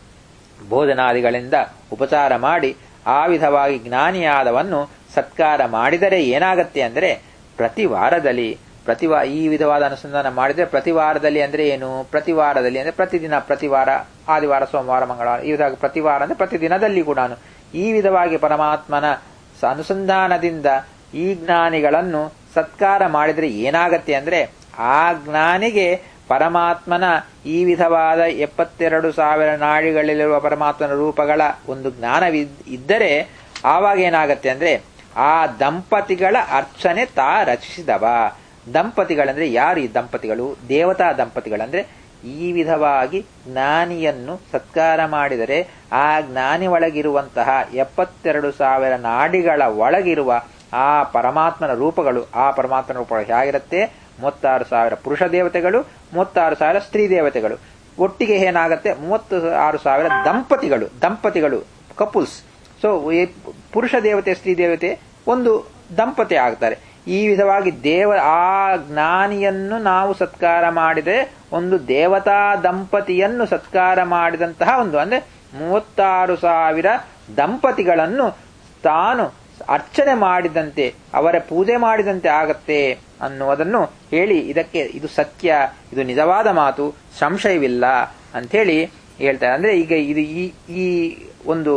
ಬೋಧನಾದಿಗಳಿಂದ ಉಪಚಾರ ಮಾಡಿ ಆ ವಿಧವಾಗಿ ಜ್ಞಾನಿಯಾದವನ್ನು ಸತ್ಕಾರ ಮಾಡಿದರೆ ಏನಾಗತ್ತೆ ಅಂದ್ರೆ ಪ್ರತಿ ವಾರದಲ್ಲಿ ಪ್ರತಿ ವಾ ಈ ವಿಧವಾದ ಅನುಸಂಧಾನ ಮಾಡಿದರೆ ಪ್ರತಿ ವಾರದಲ್ಲಿ ಅಂದ್ರೆ ಏನು ಪ್ರತಿ ವಾರದಲ್ಲಿ ಅಂದ್ರೆ ಪ್ರತಿದಿನ ಪ್ರತಿ ವಾರ ಆದಿವಾರ ಸೋಮವಾರ ಮಂಗಳವಾರ ಈ ವಿಧವಾಗಿ ಪ್ರತಿ ವಾರ ಅಂದ್ರೆ ಪ್ರತಿ ದಿನದಲ್ಲಿ ಕೂಡ ಈ ವಿಧವಾಗಿ ಪರಮಾತ್ಮನ ಅನುಸಂಧಾನದಿಂದ ಈ ಜ್ಞಾನಿಗಳನ್ನು ಸತ್ಕಾರ ಮಾಡಿದರೆ ಏನಾಗತ್ತೆ ಅಂದ್ರೆ ಆ ಜ್ಞಾನಿಗೆ ಪರಮಾತ್ಮನ ಈ ವಿಧವಾದ ಎಪ್ಪತ್ತೆರಡು ಸಾವಿರ ನಾಡಿಗಳಲ್ಲಿರುವ ಪರಮಾತ್ಮನ ರೂಪಗಳ ಒಂದು ಜ್ಞಾನವಿದ್ ಇದ್ದರೆ ಆವಾಗ ಏನಾಗತ್ತೆ ಅಂದ್ರೆ ಆ ದಂಪತಿಗಳ ಅರ್ಚನೆ ತಾ ರಚಿಸಿದವ ದಂಪತಿಗಳಂದ್ರೆ ಯಾರು ಈ ದಂಪತಿಗಳು ದೇವತಾ ದಂಪತಿಗಳಂದ್ರೆ ಈ ವಿಧವಾಗಿ ಜ್ಞಾನಿಯನ್ನು ಸತ್ಕಾರ ಮಾಡಿದರೆ ಆ ಜ್ಞಾನಿ ಒಳಗಿರುವಂತಹ ಎಪ್ಪತ್ತೆರಡು ಸಾವಿರ ನಾಡಿಗಳ ಒಳಗಿರುವ ಆ ಪರಮಾತ್ಮನ ರೂಪಗಳು ಆ ಪರಮಾತ್ಮನ ರೂಪಗಳು ಹೇಗಿರುತ್ತೆ ಮೂವತ್ತಾರು ಸಾವಿರ ಪುರುಷ ದೇವತೆಗಳು ಮೂವತ್ತಾರು ಸಾವಿರ ಸ್ತ್ರೀ ದೇವತೆಗಳು ಒಟ್ಟಿಗೆ ಏನಾಗುತ್ತೆ ಮೂವತ್ತು ಆರು ಸಾವಿರ ದಂಪತಿಗಳು ದಂಪತಿಗಳು ಕಪುಲ್ಸ್ ಸೊ ಪುರುಷ ದೇವತೆ ಸ್ತ್ರೀ ದೇವತೆ ಒಂದು ದಂಪತಿ ಆಗ್ತಾರೆ ಈ ವಿಧವಾಗಿ ದೇವ ಆ ಜ್ಞಾನಿಯನ್ನು ನಾವು ಸತ್ಕಾರ ಮಾಡಿದರೆ ಒಂದು ದೇವತಾ ದಂಪತಿಯನ್ನು ಸತ್ಕಾರ ಮಾಡಿದಂತಹ ಒಂದು ಅಂದ್ರೆ ಮೂವತ್ತಾರು ಸಾವಿರ ದಂಪತಿಗಳನ್ನು ತಾನು ಅರ್ಚನೆ ಮಾಡಿದಂತೆ ಅವರ ಪೂಜೆ ಮಾಡಿದಂತೆ ಆಗತ್ತೆ ಅನ್ನುವುದನ್ನು ಹೇಳಿ ಇದಕ್ಕೆ ಇದು ಸತ್ಯ ಇದು ನಿಜವಾದ ಮಾತು ಸಂಶಯವಿಲ್ಲ ಅಂಥೇಳಿ ಹೇಳ್ತಾರೆ ಅಂದ್ರೆ ಈಗ ಇದು ಈ ಈ ಒಂದು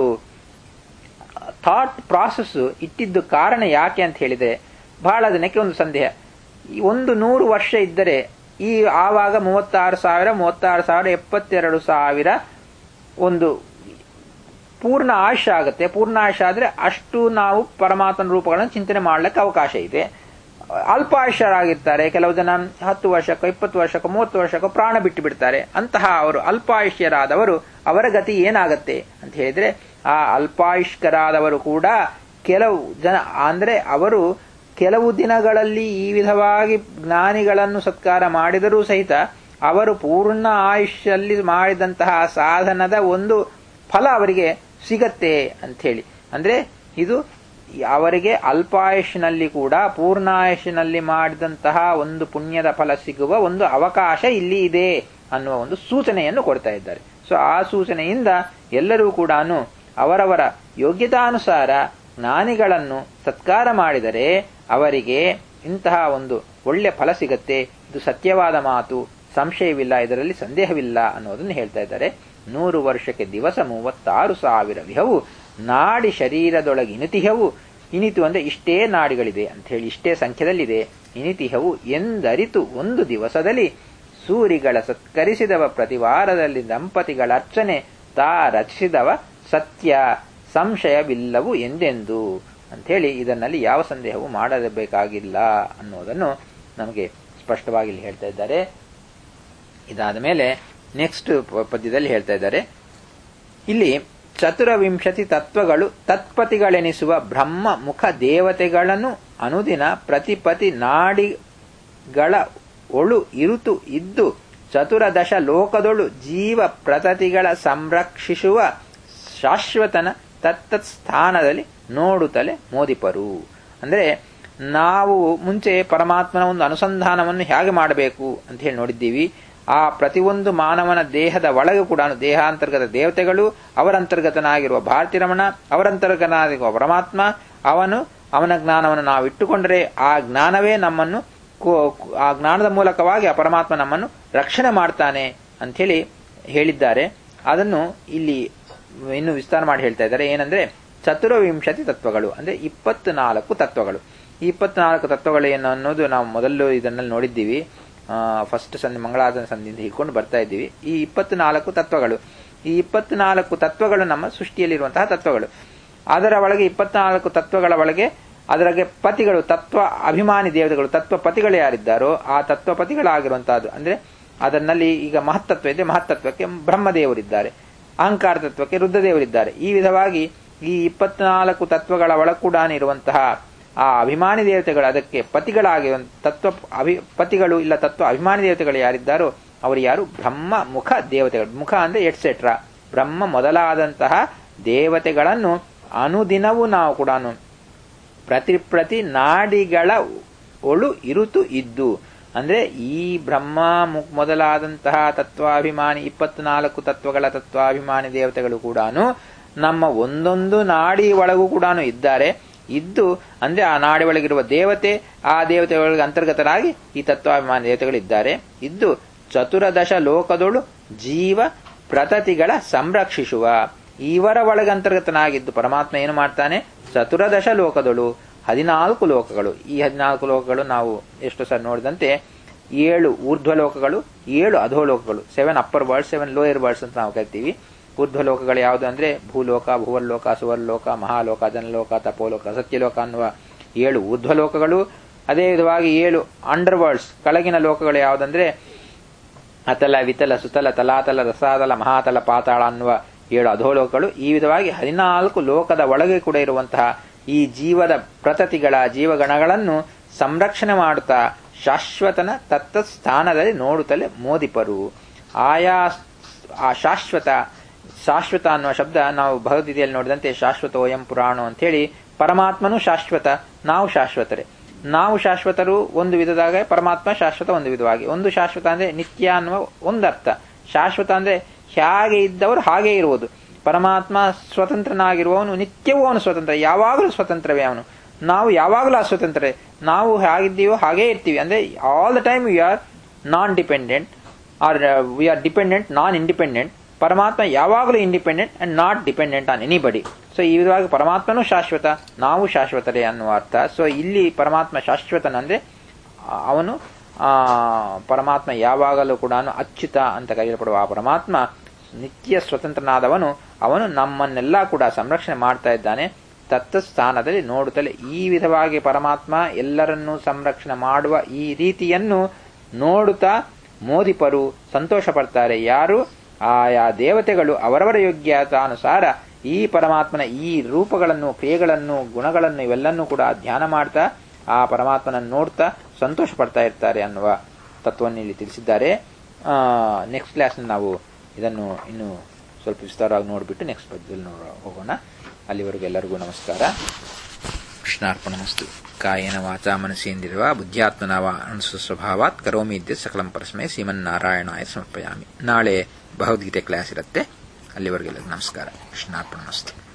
ಥಾಟ್ ಪ್ರಾಸೆಸ್ ಇಟ್ಟಿದ್ದು ಕಾರಣ ಯಾಕೆ ಅಂತ ಹೇಳಿದ್ರೆ ಬಹಳ ಜನಕ್ಕೆ ಒಂದು ಸಂದೇಹ ಈ ಒಂದು ನೂರು ವರ್ಷ ಇದ್ದರೆ ಈ ಆವಾಗ ಮೂವತ್ತಾರು ಸಾವಿರ ಮೂವತ್ತಾರು ಸಾವಿರ ಎಪ್ಪತ್ತೆರಡು ಸಾವಿರ ಒಂದು ಪೂರ್ಣ ಆಯುಷ ಆಗುತ್ತೆ ಪೂರ್ಣ ಆಯುಷ ಆದ್ರೆ ಅಷ್ಟು ನಾವು ಪರಮಾತ್ಮನ ರೂಪಗಳನ್ನು ಚಿಂತನೆ ಮಾಡ್ಲಿಕ್ಕೆ ಅವಕಾಶ ಇದೆ ಅಲ್ಪಾಯುಷ್ಯರಾಗಿರ್ತಾರೆ ಕೆಲವು ಜನ ಹತ್ತು ವರ್ಷಕ್ಕೋ ಇಪ್ಪತ್ತು ವರ್ಷಕ್ಕೋ ಮೂವತ್ತು ವರ್ಷಕ್ಕೋ ಪ್ರಾಣ ಬಿಟ್ಟು ಬಿಡ್ತಾರೆ ಅಂತಹ ಅವರು ಅಲ್ಪಾಯುಷ್ಯರಾದವರು ಅವರ ಗತಿ ಏನಾಗತ್ತೆ ಅಂತ ಹೇಳಿದ್ರೆ ಆ ಅಲ್ಪಾಯುಷ್ಕರಾದವರು ಕೂಡ ಕೆಲವು ಜನ ಅಂದ್ರೆ ಅವರು ಕೆಲವು ದಿನಗಳಲ್ಲಿ ಈ ವಿಧವಾಗಿ ಜ್ಞಾನಿಗಳನ್ನು ಸತ್ಕಾರ ಮಾಡಿದರೂ ಸಹಿತ ಅವರು ಪೂರ್ಣ ಆಯುಷ್ಯಲ್ಲಿ ಮಾಡಿದಂತಹ ಸಾಧನದ ಒಂದು ಫಲ ಅವರಿಗೆ ಸಿಗತ್ತೆ ಅಂತ ಹೇಳಿ ಅಂದ್ರೆ ಇದು ಅವರಿಗೆ ಅಲ್ಪಾಯುಷ್ನಲ್ಲಿ ಕೂಡ ಪೂರ್ಣಾಯುಷ್ನಲ್ಲಿ ಮಾಡಿದಂತಹ ಒಂದು ಪುಣ್ಯದ ಫಲ ಸಿಗುವ ಒಂದು ಅವಕಾಶ ಇಲ್ಲಿ ಇದೆ ಅನ್ನುವ ಒಂದು ಸೂಚನೆಯನ್ನು ಕೊಡ್ತಾ ಇದ್ದಾರೆ ಸೊ ಆ ಸೂಚನೆಯಿಂದ ಎಲ್ಲರೂ ಕೂಡ ಅವರವರ ಯೋಗ್ಯತಾನುಸಾರ ಜ್ಞಾನಿಗಳನ್ನು ಸತ್ಕಾರ ಮಾಡಿದರೆ ಅವರಿಗೆ ಇಂತಹ ಒಂದು ಒಳ್ಳೆ ಫಲ ಸಿಗತ್ತೆ ಇದು ಸತ್ಯವಾದ ಮಾತು ಸಂಶಯವಿಲ್ಲ ಇದರಲ್ಲಿ ಸಂದೇಹವಿಲ್ಲ ಅನ್ನೋದನ್ನು ಹೇಳ್ತಾ ಇದ್ದಾರೆ ನೂರು ವರ್ಷಕ್ಕೆ ದಿವಸ ಮೂವತ್ತಾರು ಸಾವಿರ ವಿಹವು ನಾಡಿ ಶರೀರದೊಳಗೆ ಇನಿತಿಹವು ಇನಿತು ಅಂದ್ರೆ ಇಷ್ಟೇ ನಾಡಿಗಳಿದೆ ಅಂತ ಹೇಳಿ ಇಷ್ಟೇ ಸಂಖ್ಯೆದಲ್ಲಿದೆ ಇನಿತಿಹವು ಎಂದರಿತು ಒಂದು ದಿವಸದಲ್ಲಿ ಸೂರಿಗಳ ಸತ್ಕರಿಸಿದವ ಪ್ರತಿವಾರದಲ್ಲಿ ದಂಪತಿಗಳ ಅರ್ಚನೆ ತಾ ರಚಿಸಿದವ ಸತ್ಯ ಸಂಶಯವಿಲ್ಲವು ಎಂದೆಂದು ಅಂಥೇಳಿ ಇದನ್ನಲ್ಲಿ ಯಾವ ಸಂದೇಹವು ಮಾಡಬೇಕಾಗಿಲ್ಲ ಅನ್ನೋದನ್ನು ನಮಗೆ ಸ್ಪಷ್ಟವಾಗಿ ಇಲ್ಲಿ ಹೇಳ್ತಾ ಇದ್ದಾರೆ ಇದಾದ ಮೇಲೆ ನೆಕ್ಸ್ಟ್ ಪದ್ಯದಲ್ಲಿ ಹೇಳ್ತಾ ಇದ್ದಾರೆ ಇಲ್ಲಿ ಚತುರವಿಂಶತಿ ತತ್ವಗಳು ತತ್ಪತಿಗಳೆನಿಸುವ ಬ್ರಹ್ಮ ಮುಖ ದೇವತೆಗಳನ್ನು ಅನುದಿನ ಪ್ರತಿಪತಿ ನಾಡಿಗಳ ಒಳು ಇರುತು ಇದ್ದು ಚತುರದಶ ಲೋಕದೊಳು ಜೀವ ಪ್ರತತಿಗಳ ಸಂರಕ್ಷಿಸುವ ಶಾಶ್ವತನ ತತ್ತತ್ ಸ್ಥಾನದಲ್ಲಿ ನೋಡುತ್ತಲೇ ಮೋದಿಪರು ಅಂದ್ರೆ ನಾವು ಮುಂಚೆ ಪರಮಾತ್ಮನ ಒಂದು ಅನುಸಂಧಾನವನ್ನು ಹೇಗೆ ಮಾಡಬೇಕು ಅಂತ ಹೇಳಿ ನೋಡಿದ್ದೀವಿ ಆ ಪ್ರತಿಯೊಂದು ಮಾನವನ ದೇಹದ ಒಳಗೆ ಕೂಡ ದೇಹಾಂತರ್ಗತ ದೇವತೆಗಳು ಅವರಂತರ್ಗತನಾಗಿರುವ ಭಾರತಿರಮಣ ಅವರಂತರ್ಗತನಾಗಿರುವ ಪರಮಾತ್ಮ ಅವನು ಅವನ ಜ್ಞಾನವನ್ನು ನಾವು ಇಟ್ಟುಕೊಂಡರೆ ಆ ಜ್ಞಾನವೇ ನಮ್ಮನ್ನು ಆ ಜ್ಞಾನದ ಮೂಲಕವಾಗಿ ಆ ಪರಮಾತ್ಮ ನಮ್ಮನ್ನು ರಕ್ಷಣೆ ಮಾಡ್ತಾನೆ ಅಂಥೇಳಿ ಹೇಳಿದ್ದಾರೆ ಅದನ್ನು ಇಲ್ಲಿ ಇನ್ನು ವಿಸ್ತಾರ ಮಾಡಿ ಹೇಳ್ತಾ ಇದ್ದಾರೆ ಏನಂದ್ರೆ ಚತುರವಿಂಶತಿ ತತ್ವಗಳು ಅಂದ್ರೆ ಇಪ್ಪತ್ನಾಲ್ಕು ತತ್ವಗಳು ಈ ಇಪ್ಪತ್ನಾಲ್ಕು ತತ್ವಗಳು ಏನು ಅನ್ನೋದು ನಾವು ಮೊದಲು ಇದನ್ನಲ್ಲಿ ನೋಡಿದ್ದೀವಿ ಫಸ್ಟ್ ಸಂಧಿ ಮಂಗಳಾಸನ ಸಂಧಿಯಿಂದ ಹಿಡ್ಕೊಂಡು ಬರ್ತಾ ಇದ್ದೀವಿ ಈ ಇಪ್ಪತ್ನಾಲ್ಕು ತತ್ವಗಳು ಈ ಇಪ್ಪತ್ನಾಲ್ಕು ತತ್ವಗಳು ನಮ್ಮ ಸೃಷ್ಟಿಯಲ್ಲಿರುವಂತಹ ತತ್ವಗಳು ಅದರ ಒಳಗೆ ಇಪ್ಪತ್ನಾಲ್ಕು ತತ್ವಗಳ ಒಳಗೆ ಅದರಗೆ ಪತಿಗಳು ತತ್ವ ಅಭಿಮಾನಿ ದೇವತೆಗಳು ತತ್ವ ಪತಿಗಳು ಯಾರಿದ್ದಾರೋ ಆ ತತ್ವ ಪತಿಗಳಾಗಿರುವಂತಹದ್ದು ಅಂದ್ರೆ ಅದರಲ್ಲಿ ಈಗ ಮಹತ್ತತ್ವ ಇದೆ ಮಹತ್ತತ್ವಕ್ಕೆ ಬ್ರಹ್ಮದೇವರಿದ್ದಾರೆ ಅಹಂಕಾರ ತತ್ವಕ್ಕೆ ರುದ್ರದೇವರಿದ್ದಾರೆ ಈ ವಿಧವಾಗಿ ಈ ಇಪ್ಪತ್ನಾಲ್ಕು ತತ್ವಗಳ ಒಳ ಕೂಡ ಇರುವಂತಹ ಆ ಅಭಿಮಾನಿ ದೇವತೆಗಳು ಅದಕ್ಕೆ ಪತಿಗಳಾಗಿರುವ ತತ್ವ ಅಭಿ ಪತಿಗಳು ಇಲ್ಲ ತತ್ವ ಅಭಿಮಾನಿ ದೇವತೆಗಳು ಯಾರಿದ್ದಾರೋ ಅವರು ಯಾರು ಬ್ರಹ್ಮ ಮುಖ ದೇವತೆಗಳು ಮುಖ ಅಂದ್ರೆ ಎಟ್ಸೆಟ್ರಾ ಬ್ರಹ್ಮ ಮೊದಲಾದಂತಹ ದೇವತೆಗಳನ್ನು ಅನುದಿನವೂ ನಾವು ಕೂಡ ಪ್ರತಿ ಪ್ರತಿ ನಾಡಿಗಳ ಒಳು ಇರುತು ಇದ್ದು ಅಂದ್ರೆ ಈ ಬ್ರಹ್ಮ ಮೊದಲಾದಂತಹ ತತ್ವಾಭಿಮಾನಿ ಇಪ್ಪತ್ನಾಲ್ಕು ತತ್ವಗಳ ತತ್ವಾಭಿಮಾನಿ ದೇವತೆಗಳು ಕೂಡ ನಮ್ಮ ಒಂದೊಂದು ನಾಡಿ ಒಳಗೂ ಕೂಡ ಇದ್ದಾರೆ ಇದ್ದು ಅಂದ್ರೆ ಆ ನಾಡಿ ಒಳಗಿರುವ ದೇವತೆ ಆ ದೇವತೆಗಳಿಗೆ ಅಂತರ್ಗತರಾಗಿ ಈ ತತ್ವಾಭಿಮಾನಿ ದೇವತೆಗಳಿದ್ದಾರೆ ಇದ್ದು ಚತುರದಶ ಲೋಕದೊಳು ಜೀವ ಪ್ರತತಿಗಳ ಸಂರಕ್ಷಿಸುವ ಇವರ ಒಳಗೆ ಅಂತರ್ಗತನಾಗಿದ್ದು ಪರಮಾತ್ಮ ಏನು ಮಾಡ್ತಾನೆ ಚತುರದಶ ಲೋಕದಳು ಹದಿನಾಲ್ಕು ಲೋಕಗಳು ಈ ಹದಿನಾಲ್ಕು ಲೋಕಗಳು ನಾವು ಎಷ್ಟು ಸರ್ ನೋಡಿದಂತೆ ಏಳು ಊರ್ಧ್ವ ಲೋಕಗಳು ಏಳು ಅಧೋಲೋಕಗಳು seven upper worlds seven lower worlds ಅಂತ ನಾವು ಕರಿತೀವಿ ಊರ್ಧ್ವ ಲೋಕಗಳು ಯಾವುದು ಅಂದ್ರೆ ಭೂಲೋಕ ಭುವರ್ಲೋಕ ಸುವರ್ಲೋಕ ಮಹಾಲೋಕ ಜನಲೋಕ ತಪೋಲೋಕ ಸತ್ಯಲೋಕ ಅನ್ನುವ ಏಳು ಊರ್ಧ್ವ ಲೋಕಗಳು ಅದೇ ವಿಧವಾಗಿ ಏಳು ಅಂಡರ್ ವರ್ಡ್ಸ್ ಕೆಳಗಿನ ಲೋಕಗಳು ಯಾವುದಂದ್ರೆ ಅತಲ ವಿತಲ ಸುತಲ ತಲಾತಲ ರಸಾತಲ ಮಹಾತಲ ಪಾತಾಳ ಅನ್ನುವ ಏಳು ಅಧೋಲೋಕಗಳು ಈ ವಿಧವಾಗಿ ಹದಿನಾಲ್ಕು ಲೋಕದ ಒಳಗೆ ಕೂಡ ಇರುವಂತಹ ಈ ಜೀವದ ಪ್ರತತಿಗಳ ಜೀವಗಣಗಳನ್ನು ಸಂರಕ್ಷಣೆ ಮಾಡುತ್ತಾ ಶಾಶ್ವತನ ತತ್ತ ಸ್ಥಾನದಲ್ಲಿ ನೋಡುತ್ತಲೇ ಮೋದಿಪರು ಆಯಾ ಆ ಶಾಶ್ವತ ಶಾಶ್ವತ ಅನ್ನುವ ಶಬ್ದ ನಾವು ಭಗವದ್ಗೀತೆಯಲ್ಲಿ ನೋಡಿದಂತೆ ಶಾಶ್ವತೋಯಂ ಪುರಾಣೋ ಅಂತ ಹೇಳಿ ಪರಮಾತ್ಮನು ಶಾಶ್ವತ ನಾವು ಶಾಶ್ವತರೇ ನಾವು ಶಾಶ್ವತರು ಒಂದು ವಿಧದಾಗ ಪರಮಾತ್ಮ ಶಾಶ್ವತ ಒಂದು ವಿಧವಾಗಿ ಒಂದು ಶಾಶ್ವತ ಅಂದ್ರೆ ನಿತ್ಯ ಅನ್ನುವ ಒಂದರ್ಥ ಶಾಶ್ವತ ಅಂದ್ರೆ ಹೇಗೆ ಇದ್ದವರು ಹಾಗೆ ಇರುವುದು ಪರಮಾತ್ಮ ಸ್ವತಂತ್ರನಾಗಿರುವವನು ನಿತ್ಯವೂ ಅವನು ಸ್ವತಂತ್ರ ಯಾವಾಗಲೂ ಸ್ವತಂತ್ರವೇ ಅವನು ನಾವು ಯಾವಾಗಲೂ ಅಸ್ವತಂತ್ರ ನಾವು ಹೇಗಿದ್ದೀವೋ ಹಾಗೇ ಇರ್ತೀವಿ ಅಂದ್ರೆ all the time we are non dependent are we are dependent non independent ಪರಮಾತ್ಮ ಯಾವಾಗಲೂ independent and not dependent on anybody so ಈ ವಿಧವಾಗಿ ಪರಮಾತ್ಮನೂ ಶಾಶ್ವತ ನಾವು ಶಾಶ್ವತರೇ ಅನ್ನುವ ಅರ್ಥ ಸೊ ಇಲ್ಲಿ ಪರಮಾತ್ಮ ಶಾಶ್ವತನಂದ್ರೆ ಅವನು ಪರಮಾತ್ಮ ಯಾವಾಗಲೂ ಕೂಡ ಅಚ್ಯುತ ಅಂತ ಕರೆಯಲ್ಪಡುವ ಆ ಪರಮಾತ್ಮ ನಿತ್ಯ ಸ್ವತಂತ್ರನಾದವನು ಅವನು ನಮ್ಮನ್ನೆಲ್ಲ ಕೂಡ ಸಂರಕ್ಷಣೆ ಮಾಡ್ತಾ ಇದ್ದಾನೆ ತತ್ತ ಸ್ಥಾನದಲ್ಲಿ ನೋಡುತ್ತಲೇ ಈ ವಿಧವಾಗಿ ಪರಮಾತ್ಮ ಎಲ್ಲರನ್ನೂ ಸಂರಕ್ಷಣೆ ಮಾಡುವ ಈ ರೀತಿಯನ್ನು ನೋಡುತ್ತಾ ಮೋದಿಪರು ಸಂತೋಷ ಪಡ್ತಾರೆ ಯಾರು ಆಯಾ ದೇವತೆಗಳು ಅವರವರ ಯೋಗ್ಯತಾನುಸಾರ ಈ ಪರಮಾತ್ಮನ ಈ ರೂಪಗಳನ್ನು ಕ್ರಿಯೆಗಳನ್ನು ಗುಣಗಳನ್ನು ಇವೆಲ್ಲನ್ನೂ ಕೂಡ ಧ್ಯಾನ ಮಾಡ್ತಾ ಆ ಪರಮಾತ್ಮನನ್ನು ನೋಡ್ತಾ ಸಂತೋಷ ಪಡ್ತಾ ಇರ್ತಾರೆ ಅನ್ನುವ ತತ್ವವನ್ನು ಇಲ್ಲಿ ತಿಳಿಸಿದ್ದಾರೆ ನೆಕ್ಸ್ಟ್ ಕ್ಲಾಸ್ ನಾವು ಇದನ್ನು ಇನ್ನು ಸ್ವಲ್ಪ ವಿಸ್ತಾರವಾಗಿ ನೋಡಿಬಿಟ್ಟು ನೆಕ್ಸ್ಟ್ ಪದ್ಯದಲ್ಲಿ ನೋಡ ಹೋಗೋಣ ಅಲ್ಲಿವರೆಗೂ ಎಲ್ಲರಿಗೂ ನಮಸ್ಕಾರ ಕೃಷ್ಣಾರ್ಪಣಮಸ್ತು ಕಾಯೇನ ವಾಚಾ ಮನಸ್ಸೇಂದಿರುವ ಬುದ್ಧ್ಯಾತ್ಮನವ ಅನುಸು ಸ್ವಭಾವಾತ್ ಕರೋಮಿ ಇದ್ದ ಸಕಲಂ ಪರಸ್ಮೈ ಶ್ರೀಮನ್ನಾರಾಯಣಾಯ ಸಮರ್ಪಯಾಮಿ ನಾಳೆ ಭಗವದ್ಗೀತೆ ಕ್ಲಾಸ್ ಇರುತ್ತೆ ಅಲ್ಲಿವರೆಗೆಲ್ಲ ನಮಸ್ಕಾರ ಕೃಷ್ಣಾರ್ಪಣಮಸ್ತು